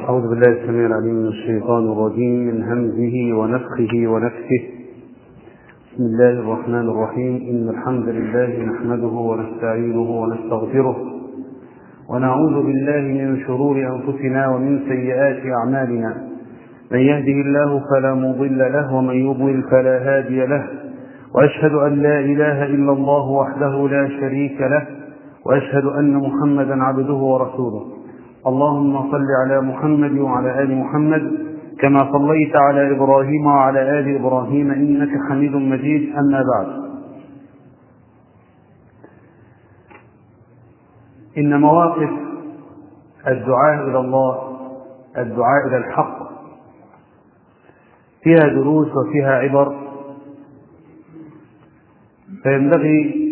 أعوذ بالله السميع العليم من الشيطان الرجيم من همزه ونفخه ونفسه بسم الله الرحمن الرحيم إن الحمد لله نحمده ونستعينه ونستغفره ونعوذ بالله من شرور أنفسنا ومن سيئات أعمالنا من يهده الله فلا مضل له ومن يضلل فلا هادي له وأشهد أن لا إله إلا الله وحده لا شريك له وأشهد أن محمدا عبده ورسوله اللهم صل على محمد وعلى آل محمد كما صليت على إبراهيم وعلى آل إبراهيم إنك حميد مجيد أما بعد إن مواقف الدعاء إلى الله الدعاء إلى الحق فيها دروس وفيها عبر فينبغي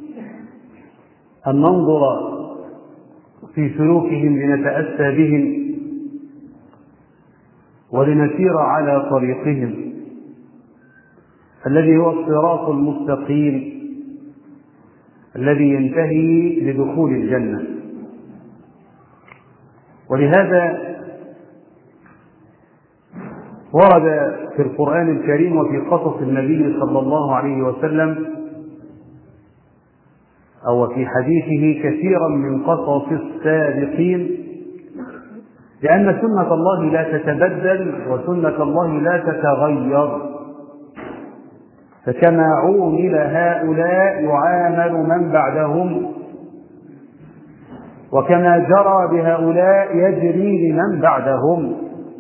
أن ننظر في سلوكهم لنتأسى بهم ولنسير على طريقهم الذي هو الصراط المستقيم الذي ينتهي لدخول الجنة ولهذا ورد في القرآن الكريم وفي قصص النبي صلى الله عليه وسلم أو في حديثه كثيرا من قصص السابقين لأن سنة الله لا تتبدل وسنة الله لا تتغير فكما عومل هؤلاء يعامل من بعدهم وكما جرى بهؤلاء يجري لمن بعدهم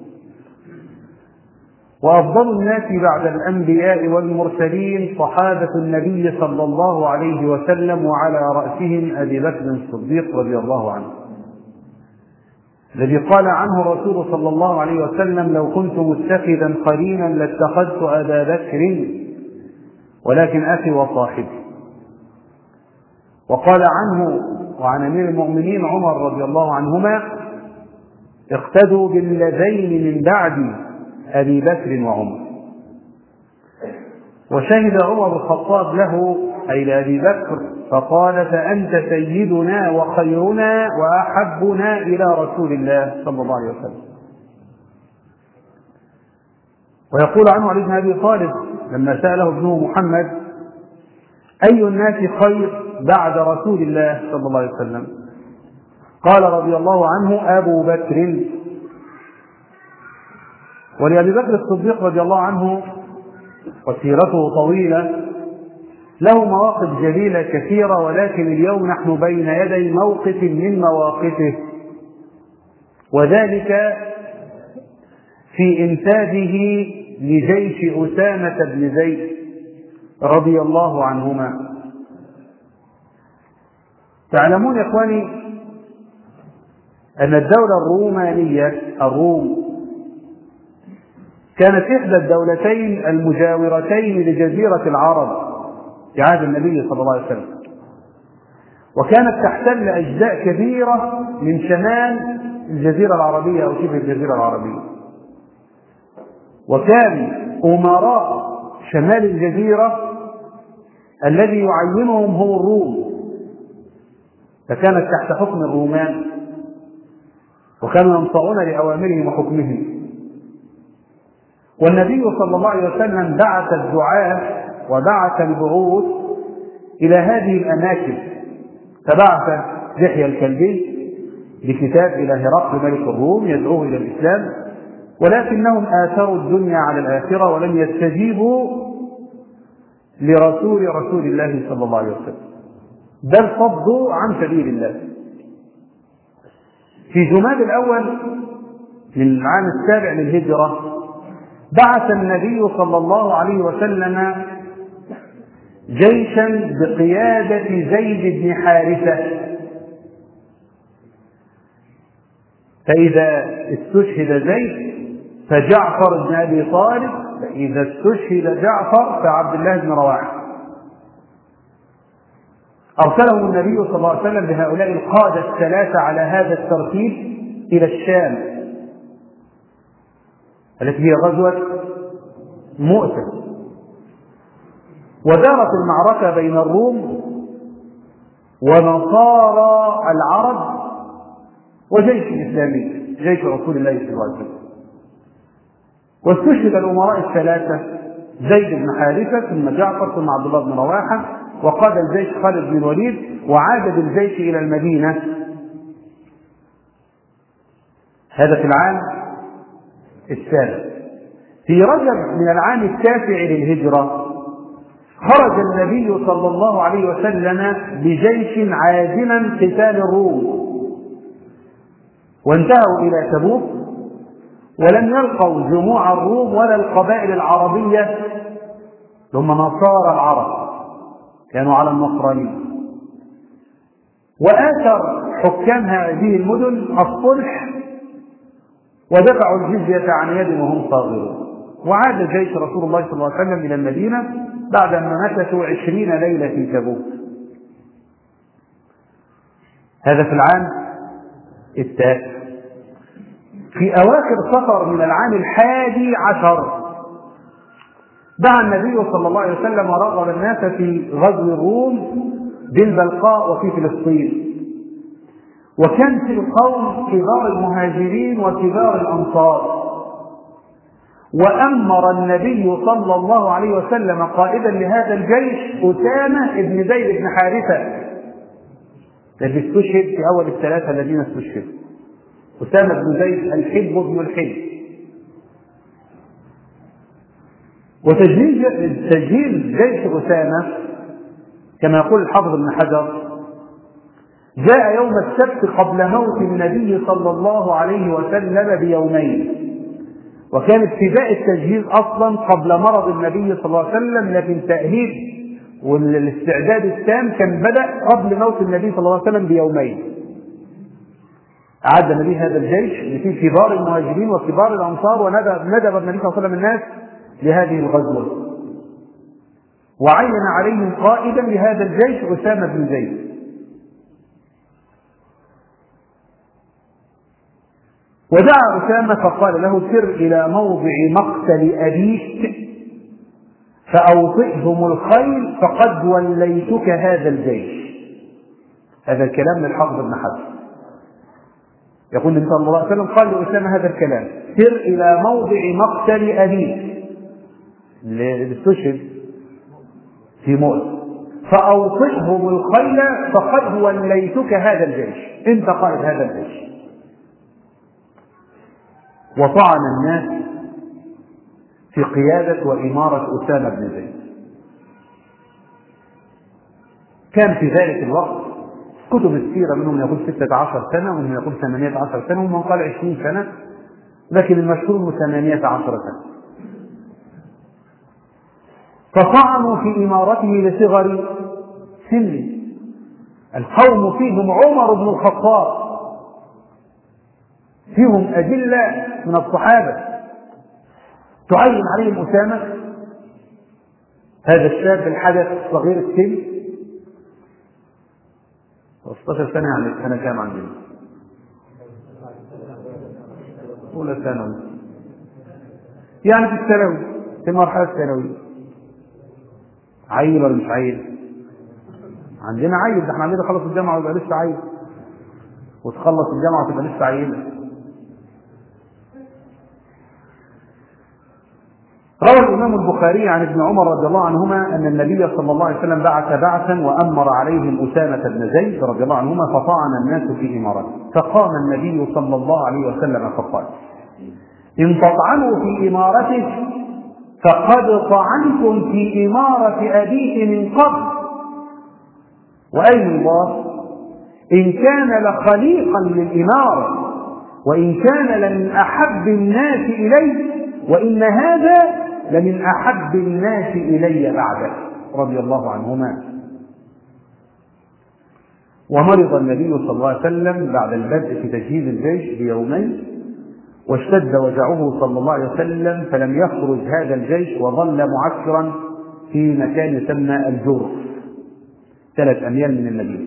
وأفضل الناس بعد الأنبياء والمرسلين صحابة النبي صلى الله عليه وسلم وعلى رأسهم أبي بكر الصديق رضي الله عنه الذي قال عنه الرسول صلى الله عليه وسلم لو كنت متخذا قرينا لاتخذت أبا بكر ولكن أخي وصاحبي وقال عنه وعن أمير المؤمنين عمر رضي الله عنهما اقتدوا بالذين من بعدي أبي بكر وعمر وشهد عمر بن الخطاب له أي لأبي بكر فقال فأنت سيدنا وخيرنا وأحبنا إلى رسول الله صلى الله عليه وسلم ويقول عنه علي بن أبي طالب لما سأله ابنه محمد أي الناس خير بعد رسول الله صلى الله عليه وسلم قال رضي الله عنه أبو بكر ولأبي بكر الصديق رضي الله عنه وسيرته طويلة له مواقف جليلة كثيرة ولكن اليوم نحن بين يدي موقف من مواقفه وذلك في إنتاجه لجيش أسامة بن زيد رضي الله عنهما تعلمون يا إخواني أن الدولة الرومانية الروم كانت إحدى الدولتين المجاورتين لجزيرة العرب في عهد النبي صلى الله عليه وسلم وكانت تحتل أجزاء كبيرة من شمال الجزيرة العربية أو شبه الجزيرة العربية وكان أمراء شمال الجزيرة الذي يعينهم هو الروم فكانت تحت حكم الرومان وكانوا ينصعون لأوامرهم وحكمهم والنبي صلى الله عليه وسلم بعث الدعاة وبعث البعوث إلى هذه الأماكن فبعث دحية الكلبي بكتاب إلى هرقل ملك الروم يدعوه إلى الإسلام ولكنهم آثروا الدنيا على الآخرة ولم يستجيبوا لرسول رسول الله صلى الله عليه وسلم بل صدوا عن سبيل الله في جماد الأول من العام السابع للهجرة بعث النبي صلى الله عليه وسلم جيشا بقيادة زيد بن حارثة فإذا استشهد زيد فجعفر بن أبي طالب فإذا استشهد جعفر فعبد الله بن رواحة أرسلهم النبي صلى الله عليه وسلم بهؤلاء القادة الثلاثة على هذا الترتيب إلى الشام التي هي غزوة مؤتة ودارت المعركة بين الروم ونصارى العرب وجيش إسلامي جيش رسول الله صلى الله عليه وسلم واستشهد الأمراء الثلاثة زيد بن حارثة ثم جعفر ثم عبد الله بن رواحة وقاد الجيش خالد بن الوليد وعاد بالجيش إلى المدينة هذا في العام السابع في رجب من العام التاسع للهجرة خرج النبي صلى الله عليه وسلم بجيش عازما قتال الروم وانتهوا إلى تبوك ولم يلقوا جموع الروم ولا القبائل العربية ثم نصارى العرب كانوا على النصرانية وآثر حكام هذه المدن الصلح ودفعوا الجزية عن يد وهم صاغرون وعاد جيش رسول الله صلى الله عليه وسلم إلى المدينة بعد أن مكثوا عشرين ليلة في تبوك هذا في العام التاسع في أواخر صفر من العام الحادي عشر دعا النبي صلى الله عليه وسلم ورغب الناس في غزو الروم بالبلقاء وفي فلسطين وكان في القوم كبار المهاجرين وكبار الأنصار وأمر النبي صلى الله عليه وسلم قائدا لهذا الجيش أسامة بن زيد بن حارثة الذي استشهد في أول الثلاثة الذين استشهدوا أسامة بن زيد الحب بن الحب وتجهيز تجهيز جيش أسامة كما يقول الحافظ ابن حجر جاء يوم السبت قبل موت النبي صلى الله عليه وسلم بيومين وكان ابتداء التجهيز اصلا قبل مرض النبي صلى الله عليه وسلم لكن تأهيل والاستعداد التام كان بدأ قبل موت النبي صلى الله عليه وسلم بيومين أعد النبي هذا الجيش اللي فيه كبار المهاجرين وكبار الأنصار وندب ندب النبي صلى الله عليه وسلم الناس لهذه الغزوة وعين عليهم قائدا لهذا الجيش أسامة بن زيد ودعا أسامة فقال له سر إلى موضع مقتل أبيك فأوطئهم الخيل فقد وليتك هذا الجيش هذا الكلام للحافظ بن حجر يقول النبي صلى الله عليه وسلم قال لأسامة هذا الكلام سر إلى موضع مقتل أبيك اللي استشهد في مؤل فأوطئهم الخيل فقد وليتك هذا الجيش أنت قائد هذا الجيش وطعن الناس في قيادة وإمارة أسامة بن زيد كان في ذلك الوقت كتب السيرة منهم يقول ستة عشر سنة ومنهم يقول ثمانية عشر سنة ومن قال عشرين سنة لكن المشهور انه ثمانية عشر سنة فطعنوا في إمارته لصغر سنه القوم فيهم عمر بن الخطاب فيهم أدلة من الصحابة تعين عليهم أسامة هذا الشاب الحدث صغير السن 15 سنة يعني سنة كام عندنا؟ أولى ثانوي يعني في الثانوي في المرحلة الثانوية عيل ولا مش عيل؟ عندنا عيل ده احنا عندنا خلص الجامعة ويبقى لسه عيل وتخلص الجامعة وتبقى لسه عيلة روى الإمام البخاري عن ابن عمر رضي الله عنهما أن النبي صلى الله عليه وسلم بعث بعثا وأمر عليهم أسامة بن زيد رضي الله عنهما فطعن الناس في إمارته فقام النبي صلى الله عليه وسلم فقال إن تطعنوا في إمارته فقد طعنتم في إمارة أبيك من قبل وأي الله إن كان لخليقا للإمارة وإن كان لمن أحب الناس إليه وإن هذا لمن أحب الناس إلي بعده رضي الله عنهما ومرض النبي صلى الله عليه وسلم بعد البدء في تجهيز الجيش بيومين واشتد وجعه صلى الله عليه وسلم فلم يخرج هذا الجيش وظل معسكرا في مكان يسمى الجرف ثلاث أميال من المدينة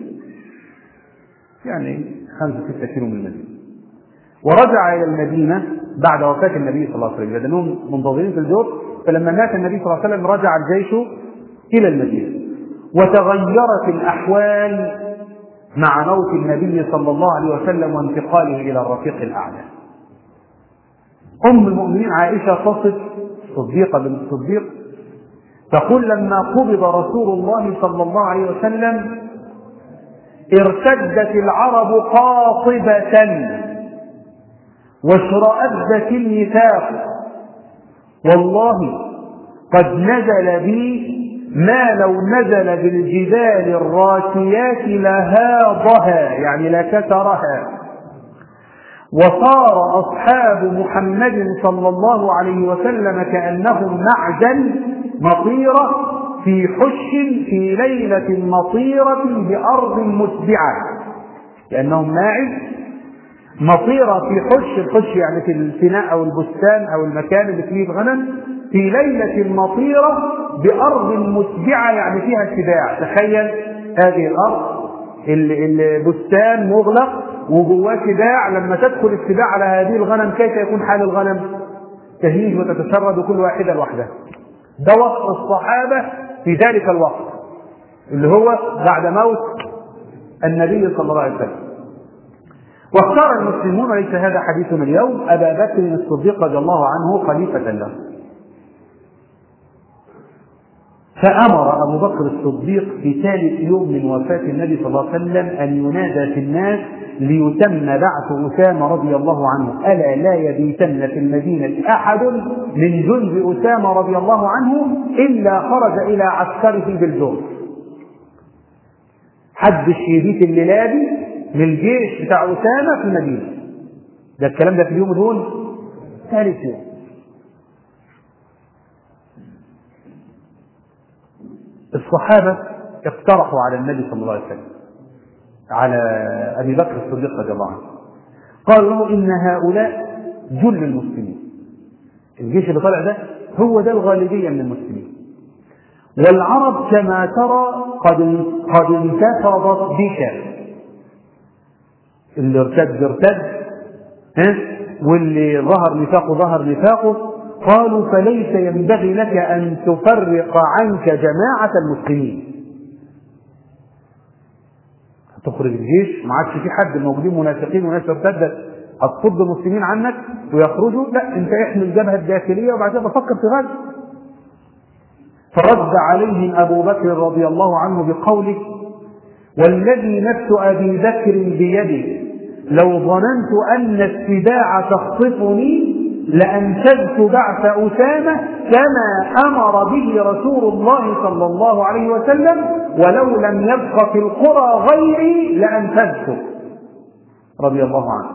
يعني خمسة ستة كيلو من المدينة ورجع إلى المدينة بعد وفاة النبي صلى الله عليه وسلم لأنهم منتظرين في الجرف فلما مات النبي صلى الله عليه وسلم رجع الجيش إلى المدينة وتغيرت الأحوال مع موت النبي صلى الله عليه وسلم وانتقاله إلى الرفيق الأعلى أم المؤمنين عائشة تصف صديقة بنت الصديق تقول لما قبض رسول الله صلى الله عليه وسلم ارتدت العرب قاطبة واشرأبت النفاق والله قد نزل بي ما لو نزل بالجبال الراسيات لهاضها يعني لكسرها وصار أصحاب محمد صلى الله عليه وسلم كأنهم معدن مطيرة في حش في ليلة مطيرة بأرض مسبعة كأنهم ماعز مطيرة في حش الحش يعني في الفناء أو البستان أو المكان اللي فيه الغنم في ليلة مطيرة بأرض مسبعة يعني فيها سباع تخيل هذه الأرض البستان مغلق وجواه سباع لما تدخل السباع على هذه الغنم كيف يكون حال الغنم؟ تهيج وتتشرد كل واحدة لوحدها. ده وصف الصحابة في ذلك الوقت اللي هو بعد موت النبي صلى الله عليه وسلم. واختار المسلمون وليس هذا حديثنا اليوم أبا بكر الصديق رضي الله عنه خليفة له. فأمر أبو بكر الصديق في ثالث يوم من وفاة النبي صلى الله عليه وسلم أن ينادى في الناس ليتم بعث أسامة رضي الله عنه ألا لا يبيتن في المدينة أحد من جند أسامة رضي الله عنه إلا خرج إلى عسكره بالجرس حد الشيبيت الليلادي للجيش بتاع أسامة في المدينة ده الكلام ده في اليوم دول ثالث يوم الصحابة اقترحوا على النبي صلى الله عليه وسلم على أبي بكر الصديق رضي الله عنه قالوا له إن هؤلاء جل المسلمين الجيش اللي طالع ده هو ده الغالبية من المسلمين والعرب كما ترى قد قد انتفضت بك اللي ارتد ارتد ها واللي ظهر نفاقه ظهر نفاقه قالوا فليس ينبغي لك أن تفرق عنك جماعة المسلمين تخرج الجيش ما عادش في حد موجودين منافقين وناس ارتدت هتصد المسلمين عنك ويخرجوا لا انت احمي الجبهه الداخليه وبعد كده بفكر في غزو فرد عليهم ابو بكر رضي الله عنه بقوله والذي نفس ابي بكر بيده لو ظننت ان السباع تخطفني لأنشدت بعث أسامة كما أمر به رسول الله صلى الله عليه وسلم ولو لم يبق في القرى غيري لأنفذته رضي الله عنه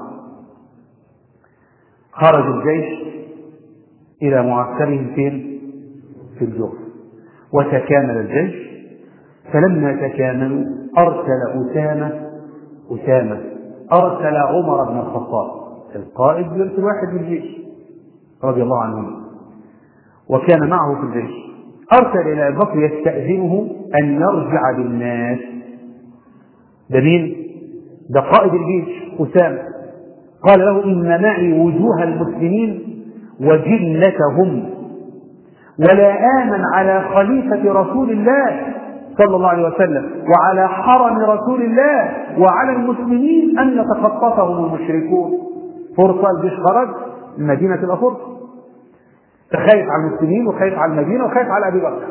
خرج الجيش إلى معسكرهم فين؟ في الجوف وتكامل الجيش فلما تكاملوا أرسل أسامة أسامة أرسل عمر بن الخطاب القائد يرسل واحد من الجيش رضي الله عنه وكان معه في الجيش أرسل إلى أبي بكر يستأذنه أن يرجع بالناس ده مين؟ ده قائد الجيش أسامة قال له إن معي وجوه المسلمين وجلتهم ولا آمن على خليفة رسول الله صلى الله عليه وسلم وعلى حرم رسول الله وعلى المسلمين أن يتخطفهم المشركون فرصة الجيش خرج المدينة تبقى فرصة تخايف على المسلمين وخايف على المدينة وخايف على أبي بكر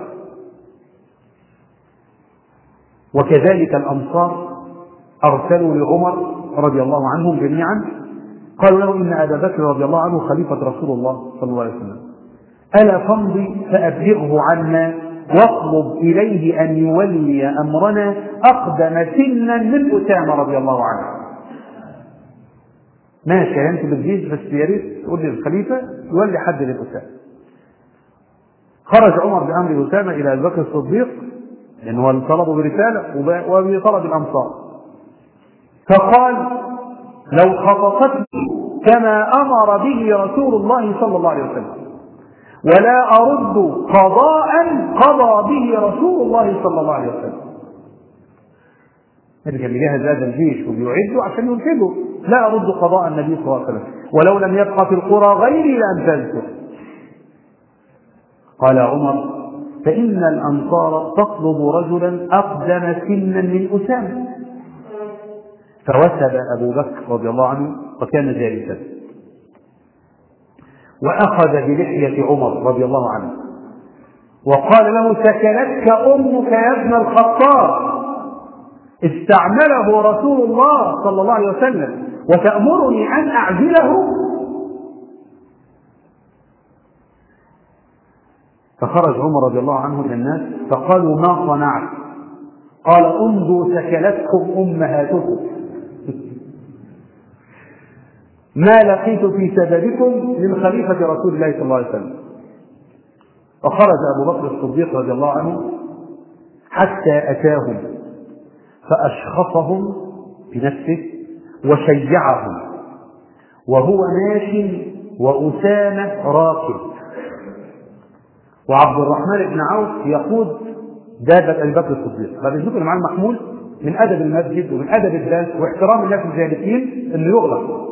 وكذلك الأنصار أرسلوا لعمر رضي الله عنهم جميعا قالوا له إن أبا بكر رضي الله عنه خليفة رسول الله صلى الله عليه وسلم ألا تمضي فأبلغه عنا واطلب إليه أن يولي أمرنا أقدم سنا من أسامة رضي الله عنه ماشي انت بالجيش بس يا ريت تقول لي الخليفه يولي حد للاسامه. خرج عمر بامر اسامه الى ابي بكر الصديق لانه هو طلبه برساله وبطلب الامصار. فقال لو خطفتني كما امر به رسول الله صلى الله عليه وسلم ولا ارد قضاء قضى به رسول الله صلى الله عليه وسلم. النبي كان بيجهز هذا الجيش وبيعده عشان ينفذه لا أرد قضاء النبي صلى الله عليه وسلم ولو لم يبقى في القرى غيري لأنفذته قال عمر فإن الأنصار تطلب رجلا أقدم سنا من أسامة فوثب أبو بكر رضي الله عنه وكان جالسا وأخذ بلحية عمر رضي الله عنه وقال له سكنتك أمك يا ابن الخطاب استعمله رسول الله صلى الله عليه وسلم وتأمرني أن أعزله فخرج عمر رضي الله عنه إلى الناس فقالوا ما صنعت قال امضوا سكلتكم أمهاتكم ما لقيت في سببكم من خليفة رسول الله صلى الله عليه وسلم فخرج أبو بكر الصديق رضي الله عنه حتى أتاهم فأشخصهم بنفسه وشيعهم وهو ماشي وأسامة راكب وعبد الرحمن بن عوف يقود دابة أبي بكر الصديق بعد الذكر مع المحمول من أدب المسجد ومن أدب الناس واحترام الناس الجالسين إنه يغلق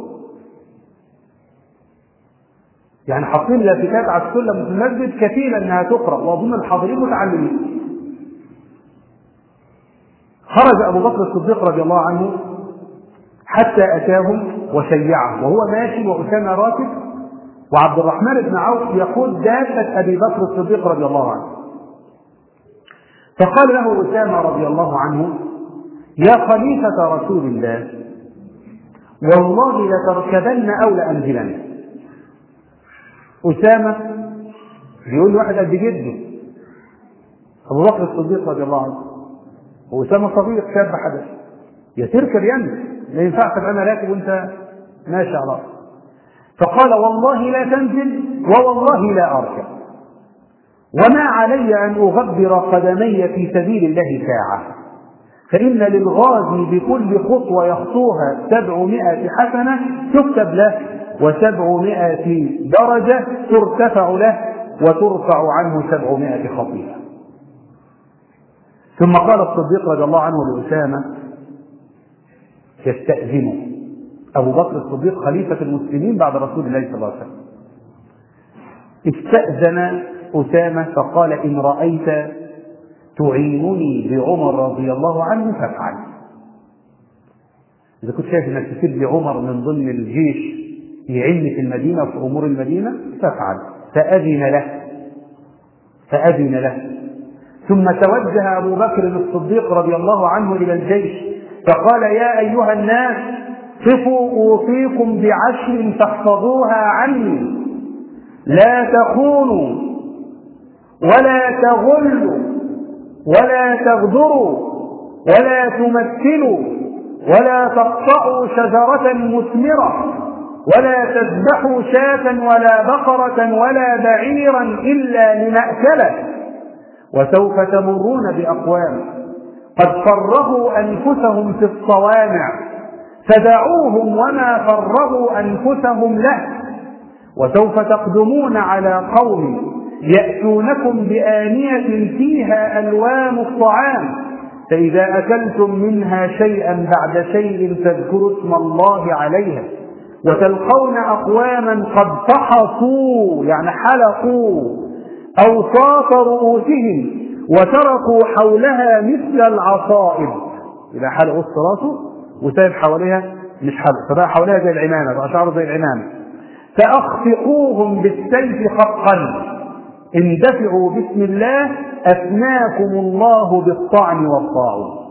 يعني حاطين لافتات على السلم في المسجد كفيلة انها تقرا واظن الحاضرين متعلمين. خرج ابو بكر الصديق رضي الله عنه حتى اتاهم وشيعه وهو ماشي واسامه راكب وعبد الرحمن بن عوف يقود دابه ابي بكر الصديق رضي الله عنه. فقال له اسامه رضي الله عنه يا خليفه رسول الله والله لتركبن او لانزلن أسامة بيقول له واحد قد جده أبو بكر الصديق رضي الله عنه وأسامة صغير شاب حدث يا تركب ينزل ما ينفعش تبقى أنا راكب وأنت ماشي على فقال والله لا تنزل ووالله لا أركب وما علي أن أغبر قدمي في سبيل الله ساعة فإن للغازي بكل خطوة يخطوها سبعمائة حسنة تكتب له وسبعمائة درجة ترتفع له وترفع عنه سبعمائة خطيئة ثم قال الصديق رضي الله عنه لأسامة يستأذنه أبو بكر الصديق خليفة المسلمين بعد رسول الله صلى الله عليه وسلم استأذن أسامة فقال إن رأيت تعينني بعمر رضي الله عنه فافعل إذا كنت شايف إنك تسيب لي عمر من ضمن الجيش يعني في المدينة في أمور المدينة فافعل فأذن له فأذن له ثم توجه أبو بكر الصديق رضي الله عنه إلى الجيش فقال يا أيها الناس قفوا أوصيكم بعشر تحفظوها عني لا تخونوا ولا تغلوا ولا تغدروا ولا تمثلوا ولا تقطعوا شجرة مثمرة ولا تذبحوا شاة ولا بقرة ولا بعيرا إلا لمأكله وسوف تمرون بأقوام قد فرغوا أنفسهم في الصوامع فدعوهم وما فرغوا أنفسهم له وسوف تقدمون على قوم يأتونكم بآنية فيها ألوان الطعام فإذا أكلتم منها شيئا بعد شيء فاذكروا اسم الله عليها وتلقون أقواما قد فحصوا يعني حلقوا أوساط رؤوسهم وتركوا حولها مثل العصائب إذا حلقوا راسه وسايب حواليها مش حلق فبقى حواليها زي العمامة بقى شعره زي العمامة فأخفقوهم بالسيف خفقا اندفعوا بسم الله أفناكم الله بالطعن والطاعون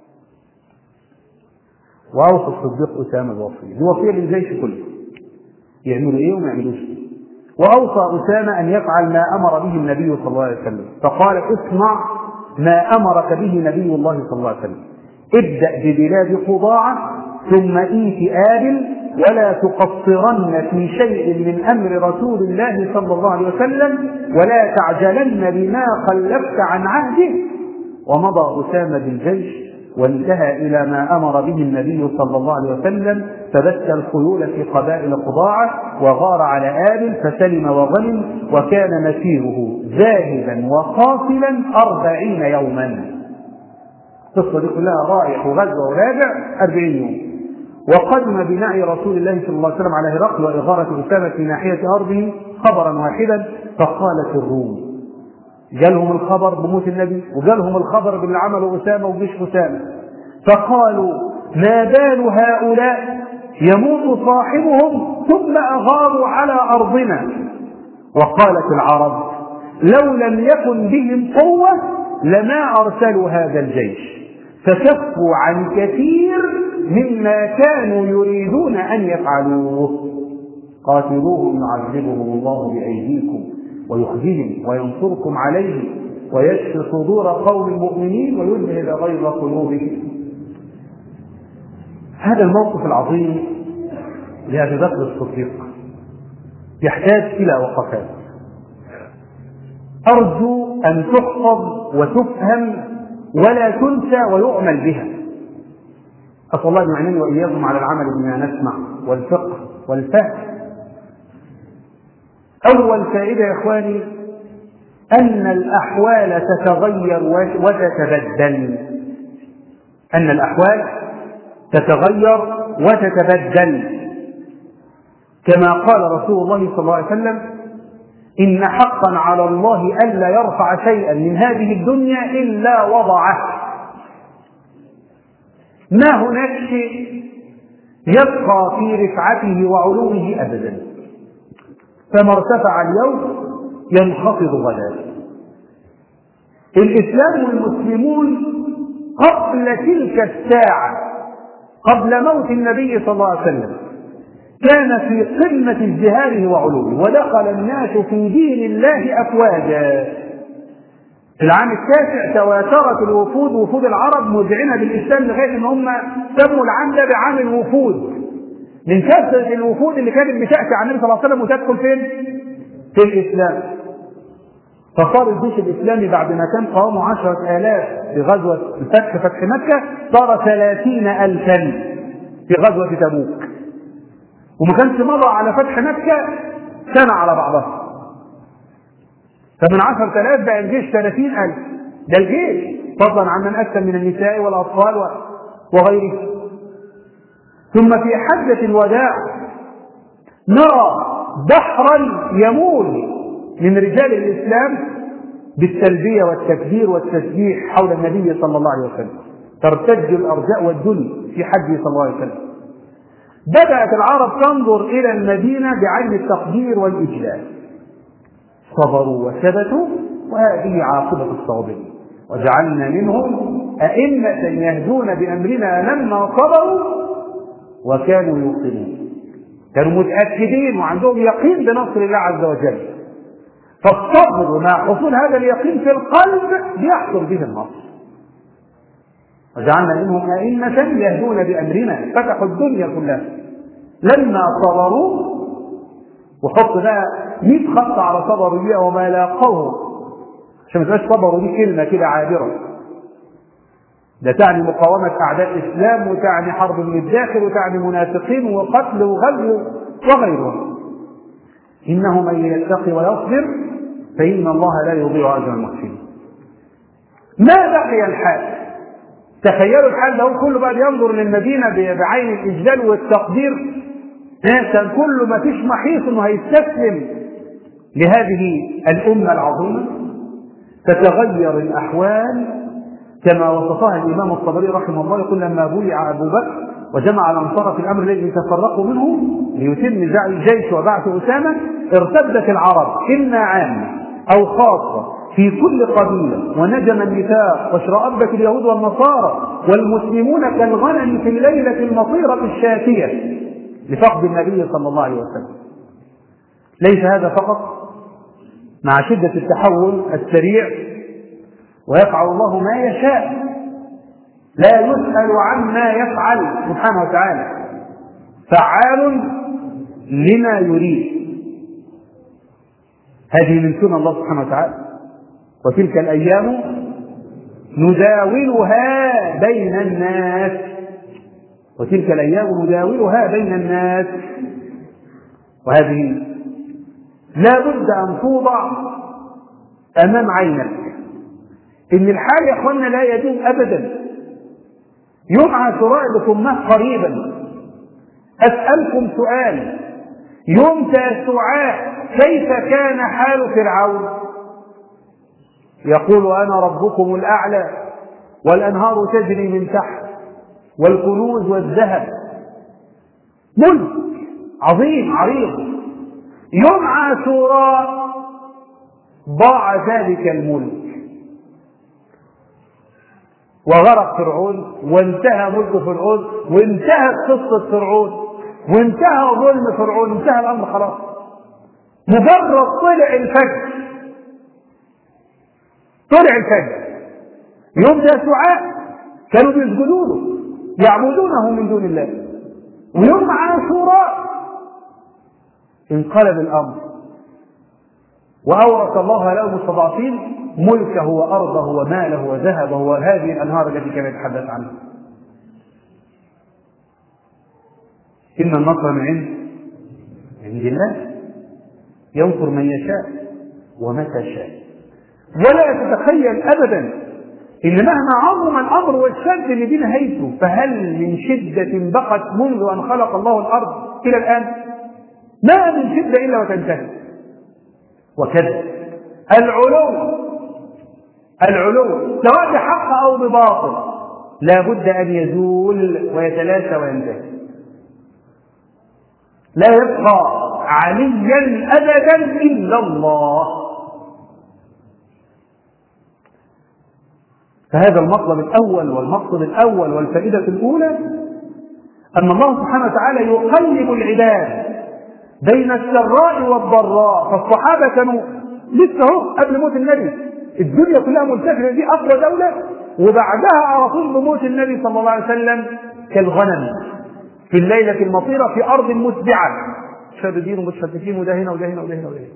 وأوصى الصديق أسامة بوصية دي وصية للجيش كله يعملوا إيه وما يعملوش إيه وأوصى أسامة أن يفعل ما أمر به النبي صلى الله عليه وسلم فقال اصنع ما أمرك به نبي الله صلى الله عليه وسلم ابدأ ببلاد خضاعة ثم إيت آل ولا تقصرن في شيء من أمر رسول الله صلى الله عليه وسلم ولا تعجلن بما خلفت عن عهده ومضى أسامة بالجيش وانتهى إلى ما أمر به النبي صلى الله عليه وسلم فبث الخيول في قبائل خضاعة وغار على آل فسلم وغنم وكان مسيره ذاهبا وقافلا أربعين يوما القصة دي كلها رايح وغزوة وراجع أربعين يوم وقدم بنعي رسول الله صلى الله عليه وسلم على هرقل وإغارة أسامة في ناحية أرضه خبرا واحدا فقالت الروم جالهم الخبر بموت النبي وجالهم الخبر باللي عمله أسامة وجيش أسامة فقالوا ما بال هؤلاء يموت صاحبهم ثم أغاروا على أرضنا وقالت العرب لو لم يكن بهم قوة لما أرسلوا هذا الجيش فكفوا عن كثير مما كانوا يريدون أن يفعلوه قاتلوهم يعذبهم الله بأيديكم ويخزيهم وينصركم عليهم ويشفي صدور قوم مؤمنين ويذهب غيظ قلوبهم هذا الموقف العظيم لأبي بكر الصديق يحتاج إلى وقفات أرجو أن تحفظ وتفهم ولا تنسى ويعمل بها أسأل الله أن يعينني وإياكم على العمل بما نسمع والفقه والفهم أول فائدة يا إخواني أن الأحوال تتغير وتتبدل أن الأحوال تتغير وتتبدل كما قال رسول الله صلى الله عليه وسلم إن حقا على الله ألا يرفع شيئا من هذه الدنيا إلا وضعه ما هناك شيء يبقى في رفعته وعلوه أبدا فما ارتفع اليوم ينخفض غدا الإسلام والمسلمون قبل تلك الساعة قبل موت النبي صلى الله عليه وسلم كان في قمة ازدهاره وعلوه ودخل الناس في دين الله أفواجا في العام التاسع تواترت الوفود وفود العرب مذعنة بالإسلام لغاية إن هم سموا العام ده بعام الوفود من كثرة الوفود اللي كانت بتأتي على النبي صلى الله عليه وسلم وتدخل فين؟ في الإسلام فصار الجيش الإسلامي بعد ما كان قوامه عشرة آلاف في غزوة الفتح فتح مكة صار ثلاثين ألفا في غزوة تبوك وما كانش مضى على فتح مكة سنة على بعضها فمن عشرة آلاف بقى الجيش ثلاثين ألف ده الجيش فضلا عن من أسلم من النساء والأطفال وغيره ثم في حجة الوداع نرى بحرا يمول من رجال الإسلام بالتلبية والتكبير والتسبيح حول النبي صلى الله عليه وسلم ترتج الأرجاء والدنيا في حجه صلى الله عليه وسلم بدأت العرب تنظر إلى المدينة بعين التقدير والإجلال صبروا وثبتوا وهذه عاقبة الصابرين وجعلنا منهم أئمة يهدون بأمرنا لما صبروا وكانوا يوقنون كانوا متأكدين وعندهم يقين بنصر الله عز وجل فالصبر مع حصول هذا اليقين في القلب يحصل به النصر وجعلنا منهم أئمة يهدون بأمرنا فتحوا الدنيا كلها لما صبروا وحط بقى 100 خط على صبروا بها وما لاقوه عشان ما تبقاش صبروا دي كلمة كده عابرة ده تعني مقاومة أعداء الإسلام وتعني حرب من الداخل وتعني منافقين وقتل وغزو وغيرها إنه من يتقي ويصبر فإن الله لا يضيع أجر المحسنين ما بقي الحال تخيلوا الحال ده كله بقى ينظر للمدينة بعين الإجلال والتقدير كان كله ما فيش محيص انه هيستسلم لهذه الأمة العظيمة تتغير الأحوال كما وصفها الإمام الطبري رحمه الله يقول لما بويع أبو بكر وجمع الأنصار في الأمر الذي تفرقوا منه ليتم الجيش وبعث أسامة ارتدت العرب إما عامة أو خاصة في كل قبيلة ونجم النفاق واشرأبت اليهود والنصارى والمسلمون كالغنم في الليلة المطيرة الشاتية لفقد النبي صلى الله عليه وسلم ليس هذا فقط مع شدة التحول السريع ويفعل الله ما يشاء لا يسأل عما يفعل سبحانه وتعالى فعال لما يريد هذه من سنن الله سبحانه وتعالى وتلك الأيام نداولها بين الناس وتلك الأيام نداولها بين الناس وهذه لا بد أن توضع أمام عينك إن الحال يا إخوانا لا يدوم أبدا يوم عاشوراء بكم قريبا أسألكم سؤال يوم تاسعاء كيف كان حال فرعون يقول أنا ربكم الأعلى والأنهار تجري من تحت والكنوز والذهب ملك عظيم عريض يوم عاشوراء ضاع ذلك الملك وغرق فرعون وانتهى ملك فرعون وانتهت قصة فرعون وانتهى ظلم فرعون انتهى الأمر خلاص مجرد طلع الفجر طلع الفجر يوم تسعاء كانوا بيسجدوا له يعبدونه من دون الله ويوم عاشوراء انقلب الامر واورث الله له المستضعفين ملكه وارضه وماله وذهبه وهذه الانهار التي كان يتحدث عنها ان النصر من عند عند الله ينصر من يشاء ومتى شاء ولا تتخيل ابدا ان مهما عظم الامر والشد اللي دي نهايته فهل من شده بقت منذ ان خلق الله الارض الى الان ما من شده الا وتنتهي وكذا العلو العلو سواء بحق او بباطل لا بد ان يزول ويتلاشى وينتهي لا يبقى عليا ابدا الا الله فهذا المطلب الأول والمقصد الأول والفائدة الأولى أن الله سبحانه وتعالى يقلب العباد بين السراء والضراء فالصحابة كانوا لسه اهو قبل موت النبي الدنيا كلها منتشرة دي أقوى دولة وبعدها على طول بموت النبي صلى الله عليه وسلم كالغنم في الليلة المطيرة في أرض مسبعة شاددين ومتشتتين وده هنا وده هنا وده هنا وده هنا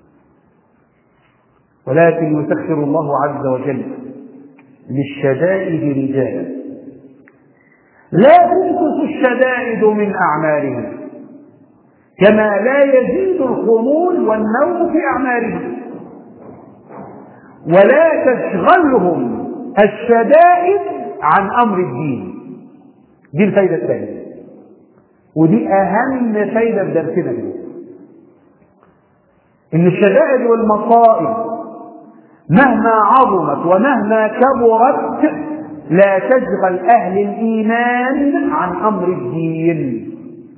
ولكن يسخر الله عز وجل للشدائد رجالا لا تنقص الشدائد من أعمالهم كما لا يزيد الخمول والنوم في أعمالهم ولا تشغلهم الشدائد عن أمر الدين دي الفايدة الثانية ودي أهم فايدة في درسنا دي إن الشدائد والمصائب مهما عظمت ومهما كبرت لا تشغل أهل الإيمان عن أمر الدين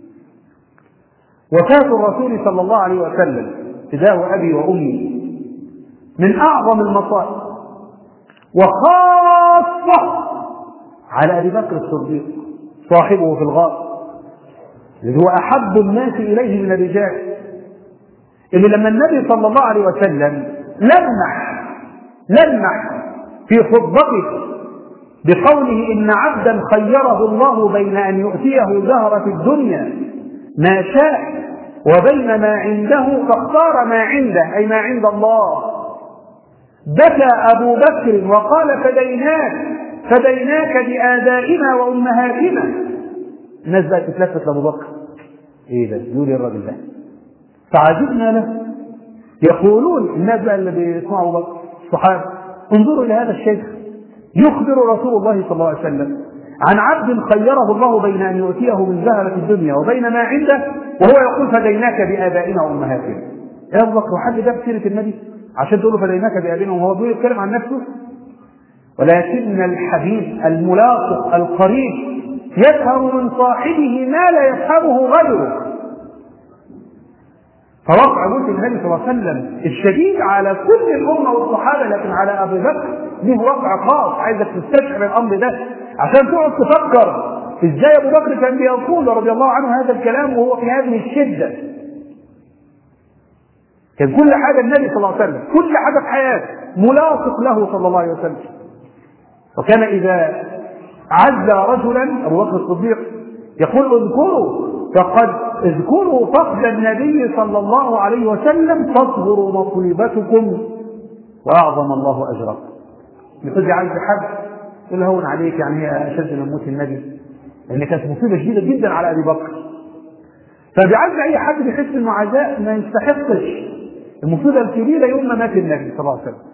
وفاة الرسول صلى الله عليه وسلم فداه أبي وأمي من أعظم المصائب وخاصة على أبي بكر الصديق صاحبه في الغار الذي هو أحب الناس إليه من الرجال اللي لما النبي صلى الله عليه وسلم لمح لمح في خطبته بقوله إن عبدا خيره الله بين أن يؤتيه زهرة الدنيا ما شاء وبين ما عنده فاختار ما عنده أي ما عند الله بكى أبو بكر وقال فديناك فديناك بآبائنا وأمهاتنا الناس بقت تتلفت لأبو بكر إيه ده يقول الراجل ده فعجبنا له يقولون الناس بقى اللي بيسمعوا أبو بكر الصحابة انظروا إلى هذا الشيخ يخبر رسول الله صلى الله عليه وسلم عن عبد خيره الله بين أن يؤتيه من زهرة الدنيا وبين ما عنده وهو يقول فديناك بآبائنا وأمهاتنا يا أبو بكر وحد جاب سيرة النبي عشان تقول له فديناك بآبائنا وهو بيقول يتكلم عن نفسه ولكن الحبيب الملاصق القريب يفهم من صاحبه ما لا يفهمه غيره فوقع موت النبي صلى الله عليه وسلم الشديد على كل الامه والصحابه لكن على ابي بكر له وقع خاص عايزك تستشعر الامر ده عشان تقعد تفكر ازاي ابو بكر كان بيقول رضي الله عنه هذا الكلام وهو في هذه الشده كان كل حاجه النبي صلى الله عليه وسلم كل حاجه في حياته ملاصق له صلى الله عليه وسلم وكان اذا عز رجلا ابو بكر الصديق يقول اذكروا فقد اذكروا فقد النبي صلى الله عليه وسلم تصبر مصيبتكم واعظم الله اجركم يقول عايز حد يقول هون عليك يعني هي اشد من موت النبي لان كانت مصيبه شديده جدا على ابي بكر فبيعز اي حد بيحس انه عزاء ما يستحقش المصيبه الكبيره يوم ما مات النبي صلى الله عليه وسلم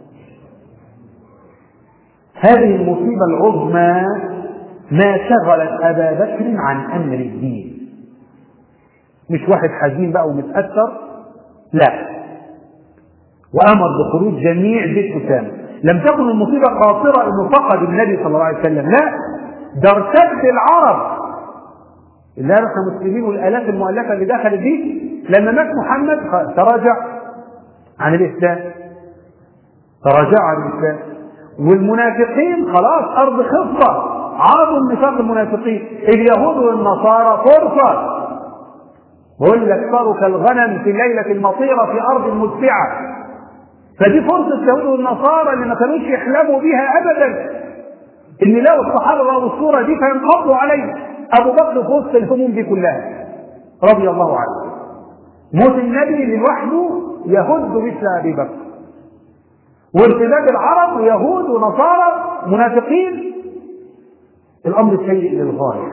هذه المصيبه العظمى ما شغلت ابا بكر عن امر الدين مش واحد حزين بقى ومتاثر لا وامر بخروج جميع بيت اسامه لم تكن المصيبه قاصره انه فقد النبي صلى الله عليه وسلم لا ده ارتد العرب اللي احنا مسلمين والالاف المؤلفه اللي دخلت دي لما مات محمد تراجع عن الاسلام تراجع عن الاسلام والمنافقين خلاص ارض خصبه عرضوا النفاق المنافقين اليهود والنصارى فرصه بقول لك صاروا كالغنم في الليله المطيره في ارض متسعه فدي فرصه اليهود والنصارى اللي ما كانوش يحلموا بها ابدا ان لو الصحابه راوا الصوره دي فينقضوا عليه ابو بكر في وسط الهموم دي كلها رضي الله عنه موت النبي لوحده يهد مثل ابي بكر وارتداد العرب ويهود ونصارى منافقين الامر سيء للغايه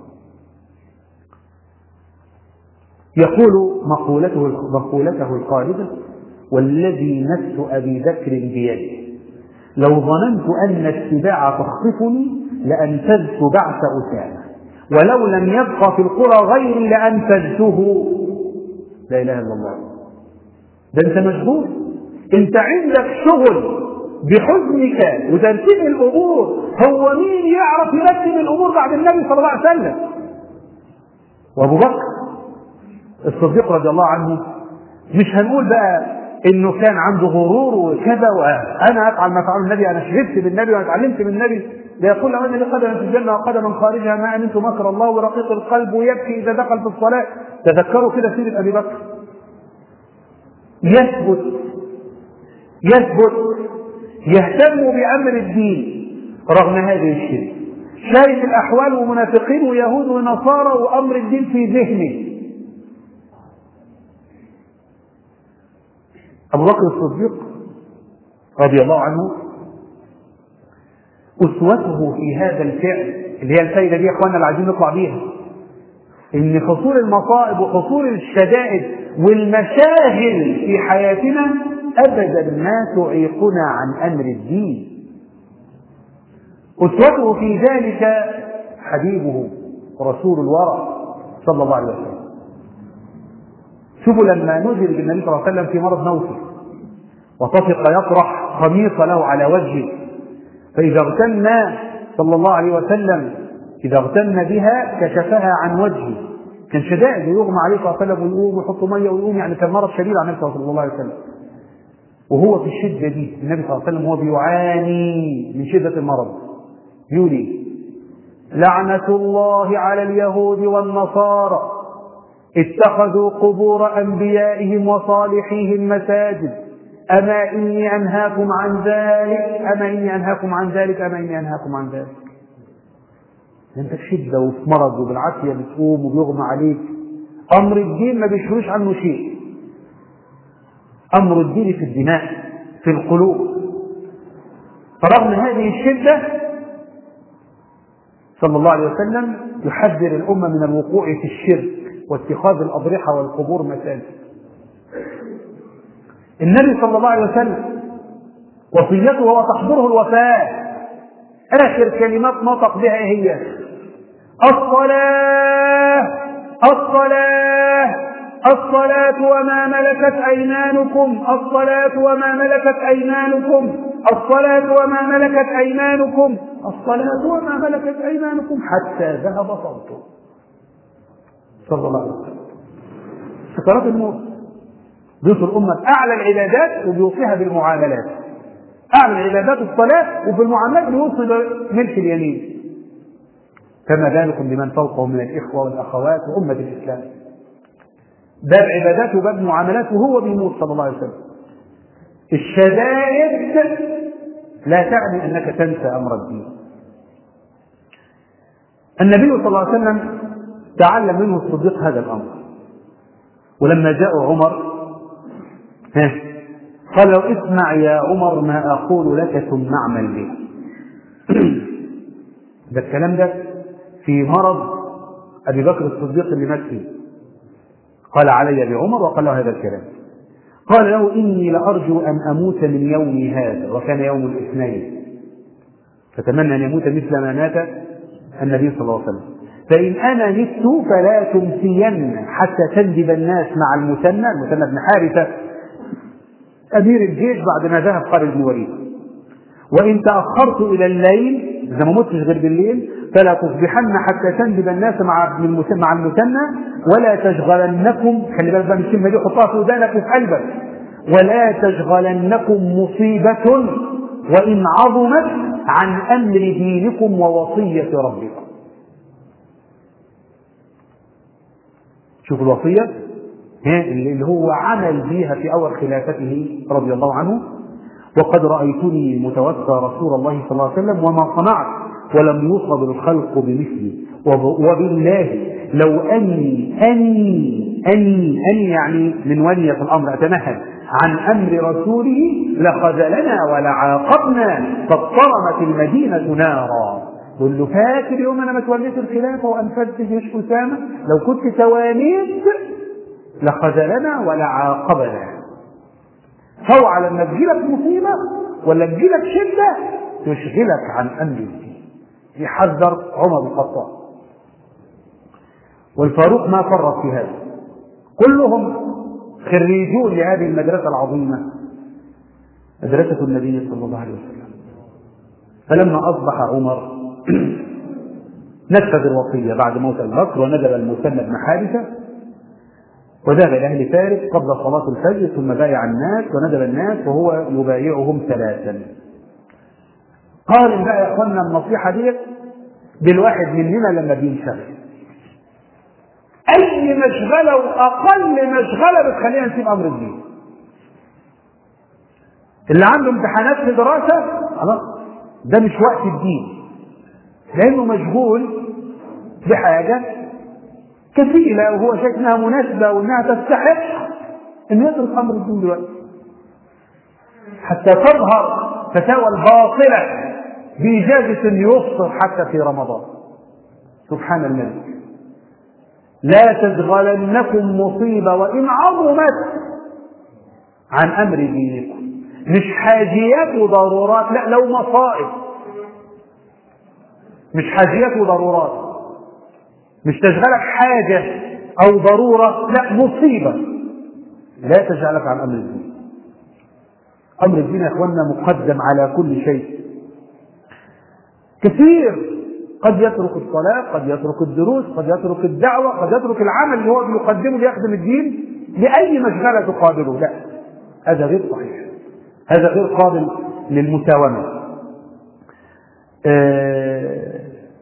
يقول مقولته مقولته الخالده والذي نفس ابي بكر بيده لو ظننت ان السباع تخطفني لانفذت بعث اسامه ولو لم يبق في القرى غيري لانفذته لا اله الا الله ده انت مشغول انت عندك شغل بحزنك وترتيب الامور هو مين يعرف يرتب الامور بعد النبي صلى الله عليه وسلم وابو بكر الصديق رضي الله عنه مش هنقول بقى انه كان عنده غرور وكذا وانا افعل ما فعله النبي انا شربت بالنبي وانا اتعلمت من النبي ده يقول له ان لي قدما في الجنه وقدما خارجها ما امنت مكر الله ورقيق القلب ويبكي اذا دخل في الصلاه تذكروا كده سيره ابي بكر يثبت يثبت يهتم بامر الدين رغم هذه الشرك شايف الاحوال ومنافقين ويهود ونصارى وامر الدين في ذهنه ابو بكر الصديق رضي الله عنه اسوته في هذا الفعل اللي هي الفائده دي يا اخوانا اللي عايزين نطلع بيها ان حصول المصائب وحصول الشدائد والمشاغل في حياتنا ابدا ما تعيقنا عن امر الدين اسوته في ذلك حبيبه رسول الورى صلى الله عليه وسلم شوفوا لما نزل بالنبي صلى الله عليه وسلم في مرض موته وطفق يطرح خميصه له على وجهه فإذا اغتن صلى الله عليه وسلم إذا اغتن بها كشفها عن وجهه كان شدائد ويغمى عليه صلى الله عليه وسلم ويقوم ويحط ميه ويقوم يعني كان مرض شديد على النبي صلى الله عليه وسلم وهو في الشده دي النبي صلى الله عليه وسلم هو بيعاني من شده المرض يقول لعنة الله على اليهود والنصارى اتخذوا قبور أنبيائهم وصالحيهم مساجد أما إني أنهاكم عن ذلك أما إني أنهاكم عن ذلك أما إني أنهاكم عن ذلك أنت في شدة وفي مرض وبالعافية بتقوم وبيغمى عليك أمر الدين ما بيشهرش عنه شيء أمر الدين في الدماء في القلوب فرغم هذه الشدة صلى الله عليه وسلم يحذر الأمة من الوقوع في الشرك واتخاذ الأضرحة والقبور مساجد النبي صلى الله عليه وسلم وصيته وتحضره الوفاة آخر كلمات نطق بها هي الصلاة الصلاة الصلاة وما ملكت أيمانكم الصلاة وما ملكت أيمانكم الصلاة وما ملكت أيمانكم الصلاة وما ملكت أيمانكم حتى ذهب صوته صلى الله عليه وسلم سكرات الموت بيوصي الأمة بأعلى العبادات وبيوصيها بالمعاملات أعلى العبادات الصلاة وفي المعاملات بيوصي ملك اليمين فما بالكم بمن فوقهم من الإخوة والأخوات وأمة الإسلام باب عبادات وباب معاملات وهو بيموت صلى الله عليه وسلم الشدائد لا تعني أنك تنسى أمر الدين النبي صلى الله عليه وسلم تعلم منه الصديق هذا الأمر ولما جاء عمر ها قال له اسمع يا عمر ما أقول لك ثم اعمل به ده الكلام ده في مرض أبي بكر الصديق اللي مات فيه قال علي بعمر وقال له هذا الكلام قال له إني لأرجو أن أموت من يومي هذا وكان يوم الاثنين فتمنى أن يموت مثل ما مات النبي صلى الله عليه وسلم فإن أنا مت فلا تمسين حتى تندب الناس مع المثنى المثنى بن حارثة أمير الجيش بعد ما ذهب خالد بن وليد وإن تأخرت إلى الليل إذا ما متش غير بالليل فلا تصبحن حتى تندب الناس مع مع المثنى ولا تشغلنكم خلي بالك بقى من الكلمه دي حطها في ودانك وفي قلبك ولا تشغلنكم مصيبة وإن عظمت عن أمر دينكم ووصية ربكم شوف الوصية اللي هو عمل بها في أول خلافته رضي الله عنه وقد رأيتني متوفى رسول الله صلى الله عليه وسلم وما صنعت ولم يوصب الخلق بمثلي وبالله لو أني أني أني أني يعني من ولي في الأمر أتنهد عن أمر رسوله لخذلنا ولعاقبنا فاضطرمت المدينة نارا قل له فاكر يوم أنا ما توليت الخلافة وأنفذت جيش أسامة لو كنت توانيت لخذلنا ولعاقبنا فوعى لما تجيلك مصيبة ولا تجيلك شدة تشغلك عن أمر الدين يحذر عمر بن الخطاب والفاروق ما فرط في هذا كلهم خريجون لهذه المدرسة العظيمة مدرسة النبي صلى الله عليه وسلم فلما أصبح عمر نفذ الوصية بعد موت أبي بكر وندب المثنى بن حارثة وذهب إلى أهل فارس قبل صلاة الفجر ثم بايع الناس وندب الناس وهو يبايعهم ثلاثا قارن بقى يا اخوانا النصيحة ديت بالواحد مننا لما بينشغل أي مشغلة وأقل مشغلة بتخلينا نسيب أمر الدين اللي عنده امتحانات في دراسة خلاص ده مش وقت الدين لأنه مشغول بحاجة كفيلة وهو شايف إنها مناسبة وإنها تستحق إنه يترك أمر الدين دلوقتي حتى تظهر فتاوى الباطلة بإجازة أن يفطر حتى في رمضان سبحان الملك لا تشغلنكم مصيبة وإن عظمت عن أمر دينكم مش حاجيات وضرورات لا لو مصائب مش حاجيات وضرورات مش تشغلك حاجة أو ضرورة لا مصيبة لا تجعلك عن أمر الدين أمر الدين يا إخواننا مقدم على كل شيء كثير قد يترك الصلاة قد يترك الدروس قد يترك الدعوة قد يترك العمل اللي هو بيقدمه ليخدم الدين لأي مشغلة تقابله لا هذا غير صحيح هذا غير قابل للمساومة آه